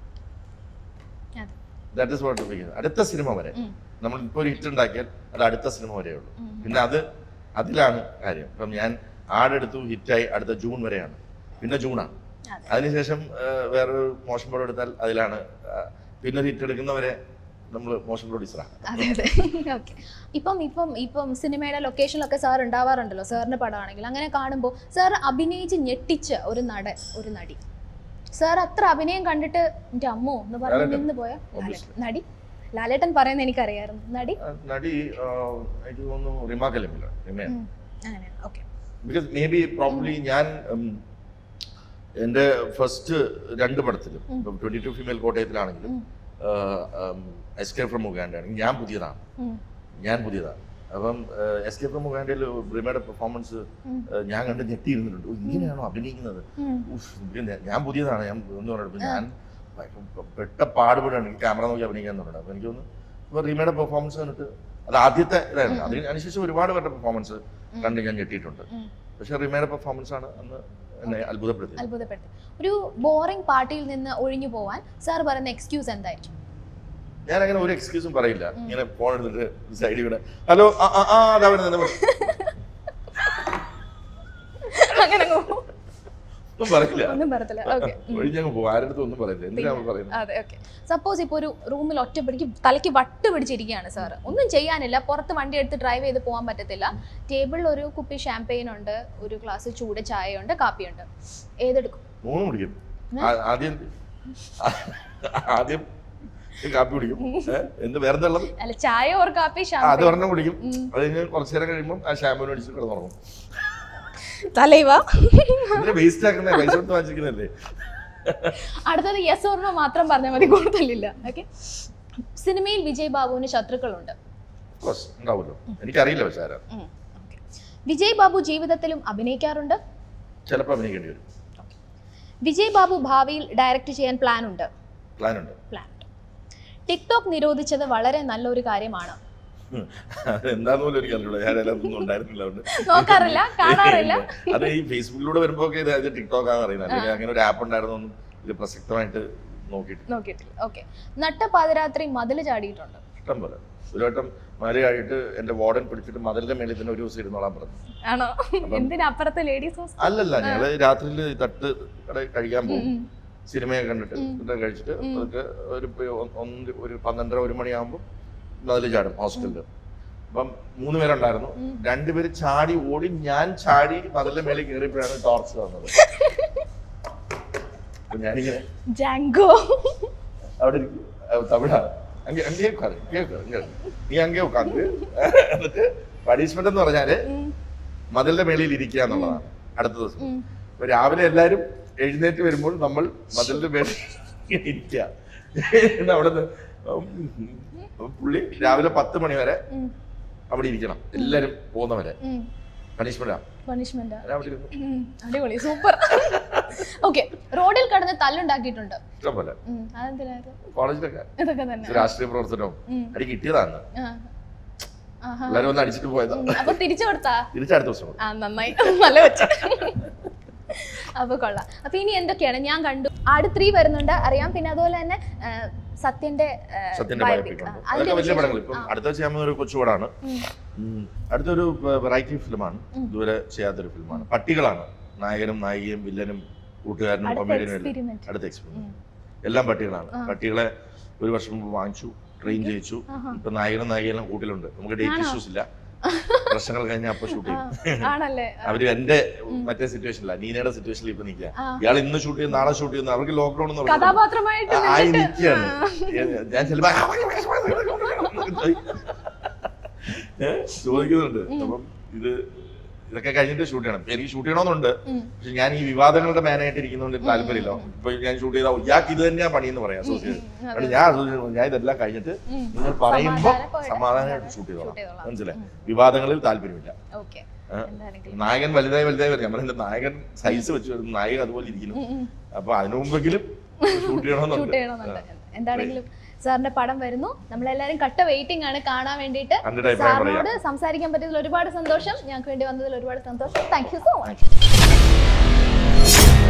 അതെ. ദാറ്റ് ഇസ് വാട്ട് അടുത്ത സിനിമ വരെ ഉം. നമ്മൾ ഇപ്പോൾ ഒരു ഹിറ്റ് ഉണ്ടാക്കിയാൽ അത് അടുത്ത സിനിമ വരെയേ ഉള്ളൂ ഉം. പിന്നെ അത് അതിലാണ് കാര്യം ഇപ്പം ഞാൻ ആടെടുത്തു ഹിറ്റായി അടുത്ത ജൂൺ വരെയാണ് പിന്നെ ജൂണാണ് അതെ. അതിനുശേഷം ആ, വേറൊരു മോഷൻ പടം എടുത്താൽ അതിലാണ് ആ, പിന്നെ ഹിറ്റ് എടുക്കുന്നവരെ നമ്മൾ മോഷൻ പ്രൊഡ്യൂസറാണ് അതെ അതെ ഓക്കെ ഇപ്പം ഇപ്പം ഇപ്പം സിനിമയുടെ ലൊക്കേഷനിലൊക്കെ സാർ ഉണ്ടാവാറുണ്ടല്ലോ സാറിന്റെ പടമാണെങ്കിൽ അങ്ങനെ കാണുമ്പോൾ സാർ അഭിനയിച്ച് ഞെട്ടിച്ച ഒരു നടൻ ഒരു നടി സാർ അത്ര അഭിനയം കണ്ടിട്ട് എൻ്റെ അമ്മോ എന്ന് പറഞ്ഞ് ലാലേട്ടൻ. നിന്ന് പോയ Obviously. നടി ലാലേട്ടൻ പറയുന്നത് എനിക്കറിയായിരുന്നു നടി ആ, നടി ആ, എനിക്ക് തോന്നുന്നു റിമാക്കലമില്ല റിമയാണ് ഉം. അങ്ങനെയാണ് okay because maybe probably ഞാൻ ഉം, എൻ്റെ ഫസ്റ്റ് രണ്ട് പടത്തിലും ട്വന്റി ടു ഫീമെയിൽ കോട്ടയത്തിലാണെങ്കിലും ഉം. എസ്കേ ഫ്രം മുഗാൻഡയാണ് ഞാൻ പുതിയതാണ് ഉം. ഞാൻ പുതിയതാണ് അപ്പം എസ്കേ ഫ്രം മുഗാൻഡയിൽ റിമയുടെ പെർഫോമൻസ് ഞാൻ കണ്ട് ഞെട്ടിയിരുന്നിട്ടുണ്ട് "ഓ, ഇങ്ങനെയാണോ അഭിനയിക്കുന്നത് ഉം. ഉഫ്, ഇത് ഞാൻ- ഞാൻ പുതിയതാണ് ഞാൻ എന്ന് പറഞ്ഞപ്പോൾ ഞാൻ ഭയങ്കര പെട്ട പാടുപെടാണ് എനിക്ക് ക്യാമറ നോക്കി അഭിനയിക്കാൻ തുടങ്ങി അപ്പോൾ എനിക്ക് തോന്നുന്നു ഇപ്പോൾ റീമയുടെ പെർഫോമൻസ് കണ്ടിട്ട് അത് ആദ്യത്തെ ഇതായിരുന്നു അതിന് അതിനുശേഷം ഒരുപാട് പേരുടെ പെർഫോമൻസ് കണ്ട് ഞാൻ ഞെട്ടിയിട്ടുണ്ട് ഉം. പക്ഷേ റീമയുടെ പെർഫോമൻസ് ആണ് അന്ന് എന്നെ അത്ഭുതപ്പെടുത്തിയത് അത്ഭുതപ്പെട്ടു ഒരു ബോറിംഗ് പാർട്ടിയിൽ നിന്ന് ഒഴിഞ്ഞു പോവാൻ സാർ പറയുന്ന എക്സ്ക്യൂസ് എന്തായിരിക്കും ഞാൻ അങ്ങനെ ഒരു എക്സ്ക്യൂസും പറയില്ല ഇങ്ങനെ ഫോൺ എടുത്തിട്ട് സൈഡിൽ വീണ് ഹലോ ആ ആ ആ അതാ വരുന്നത് അങ്ങനെ അങ്ങ് പോവും. ഒന്നും പറയില്ല ഒന്നും പറയത്തില്ല ഓക്കെ ഒഴിഞ്ഞങ്ങ് പോകും ആരുടെ അടുത്തും ഒന്നും പറയില്ല എന്തിനാ നമ്മൾ പറയുന്നത് അതെ ഓക്കെ സപ്പോസ് ഇപ്പോൾ ഒരു റൂമിൽ ഒറ്റപ്പിടിക്ക് തലയ്ക്ക് വട്ട് പിടിച്ചിരിക്കുകയാണ് സാർ ഒന്നും ചെയ്യാനില്ല പുറത്ത് വണ്ടി എടുത്ത് ഡ്രൈവ് ചെയ്ത് പോകാൻ പറ്റത്തില്ല ടേബിളിൽ ഒരു കുപ്പി ഷാമ്പെയിൻ ഉണ്ട് ഒരു ഗ്ലാസ് ചൂട് ചായയുണ്ട് കാപ്പിയുണ്ട് ഏതെടുക്കും മൂന്നും കുടിക്കും ആ- ആദ്യം ആദ്യം ഈ കാപ്പി കുടിക്കും ഏ? എന്ത് വേറെ എന്താ ഉള്ളത് അല്ല ചായ ഓർ കാപ്പി ആ, അത് ഷാമ്പെയിൻ ഒരെണ്ണം കുടിക്കും അത് കഴിഞ്ഞ് കുറച്ചു നേരം കഴിയുമ്പോൾ ആ ഷാമ്പൂന് അടിച്ച് കിടന്നുറങ്ങും തലൈവ ഇതിന് വേസ്റ്റ് ആക്കുന്ന പൈസ കൊടുത്ത് വാങ്ങിക്കുന്നല്ലേ അടുത്തത് യെസ് ഓർണോ മാത്രം പറഞ്ഞാൽ മതി കൂടുതലില്ല ഓക്കെ സിനിമയിൽ വിജയ് ബാബുവിന് ശത്രുക്കളുണ്ട് കോഴ്സ് ഉണ്ടാവുമല്ലോ എനിക്കറിയില്ല പക്ഷേ ആരാ ഉം, okay. വിജയ് ബാബു ജീവിതത്തിലും അഭിനയിക്കാറുണ്ട് ചിലപ്പോൾ അഭിനയിക്കേണ്ടി വരും വിജയ് ബാബു ഭാവിയിൽ ഡയറക്റ്റ് ചെയ്യാൻ പ്ലാൻ ഉണ്ട് പ്ലാൻ ഉണ്ട് പ്ലാൻ ടിക്ടോക്ക് നിരോധിച്ചത് വളരെ നല്ലൊരു കാര്യമാണ് എന്താന്ന് പോലും എനിക്ക് അറിയില്ല ഞാൻ അതിലൊന്നും ഉണ്ടായിരുന്നില്ല അതുകൊണ്ട് നോക്കാറില്ല കാണാറില്ല അത് ഈ ഫേസ്ബുക്കിലൂടെ വരുമ്പോ ഒക്കെ ഇത് ടിക്ടോക്ക് ആണെന്ന് അറിയുന്നത് അല്ലെങ്കിൽ അങ്ങനെ ഒരു ആപ്പ് ഉണ്ടായിരുന്നൊന്നും ഇത് പ്രസക്തമായിട്ട് നോക്കിയിട്ട് നോക്കിയിട്ടില്ല ഓക്കെ നട്ട പാതിരാത്രി മതില് ചാടിയിട്ടുണ്ട് ഇഷ്ടം പോലെ ഒരു വട്ടം മലയായിട്ട് എന്റെ വാർഡൻ പിടിച്ചിട്ട് മതിലിന്റെ മേളിൽ തന്നെ ഒരു ദിവസം ഇരുന്നോളാൻ പറഞ്ഞു ആണോ എന്തിനാ അപ്പുറത്തെ ലേഡീസ് ഹോസ്റ്റൽ അല്ലല്ല ഞങ്ങള് രാത്രിയിൽ തട്ട് കട കഴിക്കാൻ പോകും സിനിമയൊക്കെ കണ്ടിട്ട് ഫുഡ് കഴിച്ചിട്ട് അതൊക്കെ ഒരു പ- ഒന്ന് ഒന്ന് ഒരു പന്ത്രണ്ടര ഒരു മണിയാകുമ്പോൾ മതിൽ ചാടും ഹോസ്റ്റലിൽ അപ്പം മൂന്ന് പേരുണ്ടായിരുന്നു രണ്ടുപേര് ചാടി ഓടി ഞാൻ ചാടി മതിലിന്റെ മേളിൽ കയറിയപ്പോഴാണ് ടോർച്ച് വന്നത് അപ്പൊ ഞാനിങ്ങനെ ജാങ്കോ അവിടെ ഇരിക്കും. അഹ് തമിഴാണ് അங்கே அங்கேயே உட்காரு இங்கே உட்காரு இங்கே உட்காரு. നീ അங்கே ഉட்காந்து എന്നിട്ട് പണിഷ്മെന്റ് എന്ന് പറഞ്ഞാല് മതിലിന്റെ മേളിൽ ഇരിക്കുക എന്നുള്ളതാണ് അടുത്ത ദിവസം അപ്പൊ രാവിലെ എല്ലാരും എഴുന്നേറ്റ് വരുമ്പോൾ നമ്മൾ മതിലിന്റെ മേളിൽ ഇങ്ങനെ ഇരിക്കുക എന്നിട്ട് അവിടെ നിന്ന് പുള്ളി രാവിലെ പത്ത് മണി വരെ അവിടെ ഇരിക്കണം എല്ലാരും പോകുന്നവരെ പണിഷ്മെന്റാ പണിഷ്മെന്റ് ഞാൻ അവിടെ ഇരുന്നു അടിപൊളി സൂപ്പർ ഓക്കെ റോഡിൽ കടന്ന് തല്ലുണ്ടാക്കിയിട്ടുണ്ട് ഇഷ്ടം പോലെ ഉം, അതെന്തിനായത് കോളേജിലൊക്കെ ഇതൊക്കെ തന്നെ രാഷ്ട്രീയ പ്രവർത്തനവും ഉം. അടി കിട്ടിയതാണ് ആ. ആഹാ. എല്ലാരും ഒന്ന് അടിച്ചിട്ട് പോയതാ ഉം, അപ്പൊ തിരിച്ചു കൊടുത്താ തിരിച്ചടുത്ത ദിവസം കൊടുക്കും. ആ നന്നായി നല്ല വെച്ച് അപ്പൊ കൊള്ളാം അപ്പൊ ഇനി എന്തൊക്കെയാണ് ഞാൻ കണ്ടു ആട് ത്രീ വരുന്നുണ്ട് അറിയാം പിന്നെ അതുപോലെ തന്നെ ആ, സത്യന്റെ ആ, സത്യന്റെ biopic. ബയോപിക് ഉണ്ട് ആ, അതൊക്കെ അതിന്റെ വലിയ വിശേഷം- പടങ്ങൾ ഇപ്പം അടുത്ത ചെയ്യാൻ പോകുന്ന ഒരു കൊച്ചു പടമാണ് ഉം. അടുത്തൊരു വെറൈറ്റി ഫിലിമാണ് ഇതുവരെ ചെയ്യാത്തൊരു ഫിലിമാണ് പട്ടികളാണ് നായകനും നായികയും വില്ലനും കൂട്ടുകാരനും അടുത്ത കൊമേഡിയനും എല്ലാം experiment. അടുത്ത എക്സ്പീരിയൻസ് എല്ലാം പട്ടികളാണ് പട്ടികളെ ഒരു വർഷം മുമ്പ് വാങ്ങിച്ചു ട്രെയിൻ ചെയ്യിച്ചു ഇപ്പൊ നായകനും നായികയെല്ലാം കൂട്ടിലുണ്ട് നമുക്ക് ഡേറ്റ് ഇഷ്യൂസ് ഇല്ല പ്രശ്നങ്ങൾ കഴിഞ്ഞാൽ അപ്പൊ ഷൂട്ട് ചെയ്യും ആണല്ലേ അവര് എന്റെ മറ്റേ സിറ്റുവേഷനില്ല നീനയുടെ സിറ്റുവേഷനിൽ ഇപ്പൊ നിൽക്കുക ഇയാൾ ഇന്ന് ഷൂട്ട് ചെയ്യുന്ന നാളെ ഷൂട്ട് ചെയ്യുന്ന അവർക്ക് ലോക്ക്ഡൌൺ എന്ന് പറയുന്നത് കഥാപാത്രമായിട്ട് ആ- ആയി നിൽക്കുകയാണ് ഞാൻ ചിലപ്പോ ഏ, ചോദിക്കുന്നുണ്ട് അപ്പം ഇത് ഇതൊക്കെ കഴിഞ്ഞിട്ട് ഷൂട്ട് ചെയ്യണം ഇപ്പൊ എനിക്ക് ഷൂട്ട് ചെയ്യണമെന്നുണ്ട് പക്ഷെ ഞാൻ ഈ വിവാദങ്ങളുടെ മാനായിട്ട് ഇരിക്കുന്നതുകൊണ്ട് എനിക്ക് താല്പര്യമില്ല ഇപ്പൊ ഞാൻ ഷൂട്ട് ചെയ്താൽ ഇയാൾക്ക് ഇത് തന്നെയാ പണിയെന്ന് പറയാം അസോസിയേഷൻ അതുകൊണ്ട് ഞാൻ associate- ഞാൻ ഇതെല്ലാം കഴിഞ്ഞിട്ട് നിങ്ങൾ പറയുമ്പോ സമാധാനമായിട്ട് സമാധാനമായിട്ട് ഷൂട്ട് ചെയ്തോളാം ചെയ്തോളാം. മനസ്സിലായി വിവാദങ്ങളിൽ താല്പര്യമില്ല ഓക്കെ ഏ? എന്താണെങ്കിലും നായകൻ വലുതായി വലുതായി വരും ഞാൻ പറഞ്ഞ നായകൻ സൈസ് വെച്ച് വരുന്നു നായകൻ അതുപോലെ ഇരിക്കുന്നു അപ്പൊ അതിനു മുമ്പെങ്കിലും ഷൂട്ട് ഷൂട്ട് ചെയ്യണമെന്നുണ്ട് ചെയ്യണമെന്നുണ്ട് എന്താണെങ്കിലും സാറിന്റെ പടം വരുന്നു നമ്മളെല്ലാരും കട്ട വെയിറ്റിംഗ് ആണ് കാണാൻ വേണ്ടിയിട്ട് കണ്ടിട്ട് അഭിപ്രായം പറയാം സാറിനോട് സംസാരിക്കാൻ പറ്റിയതിൽ ഒരുപാട് സന്തോഷം ഞങ്ങൾക്ക് വേണ്ടി വന്നതിൽ ഒരുപാട് സന്തോഷം thank you so much Thank you.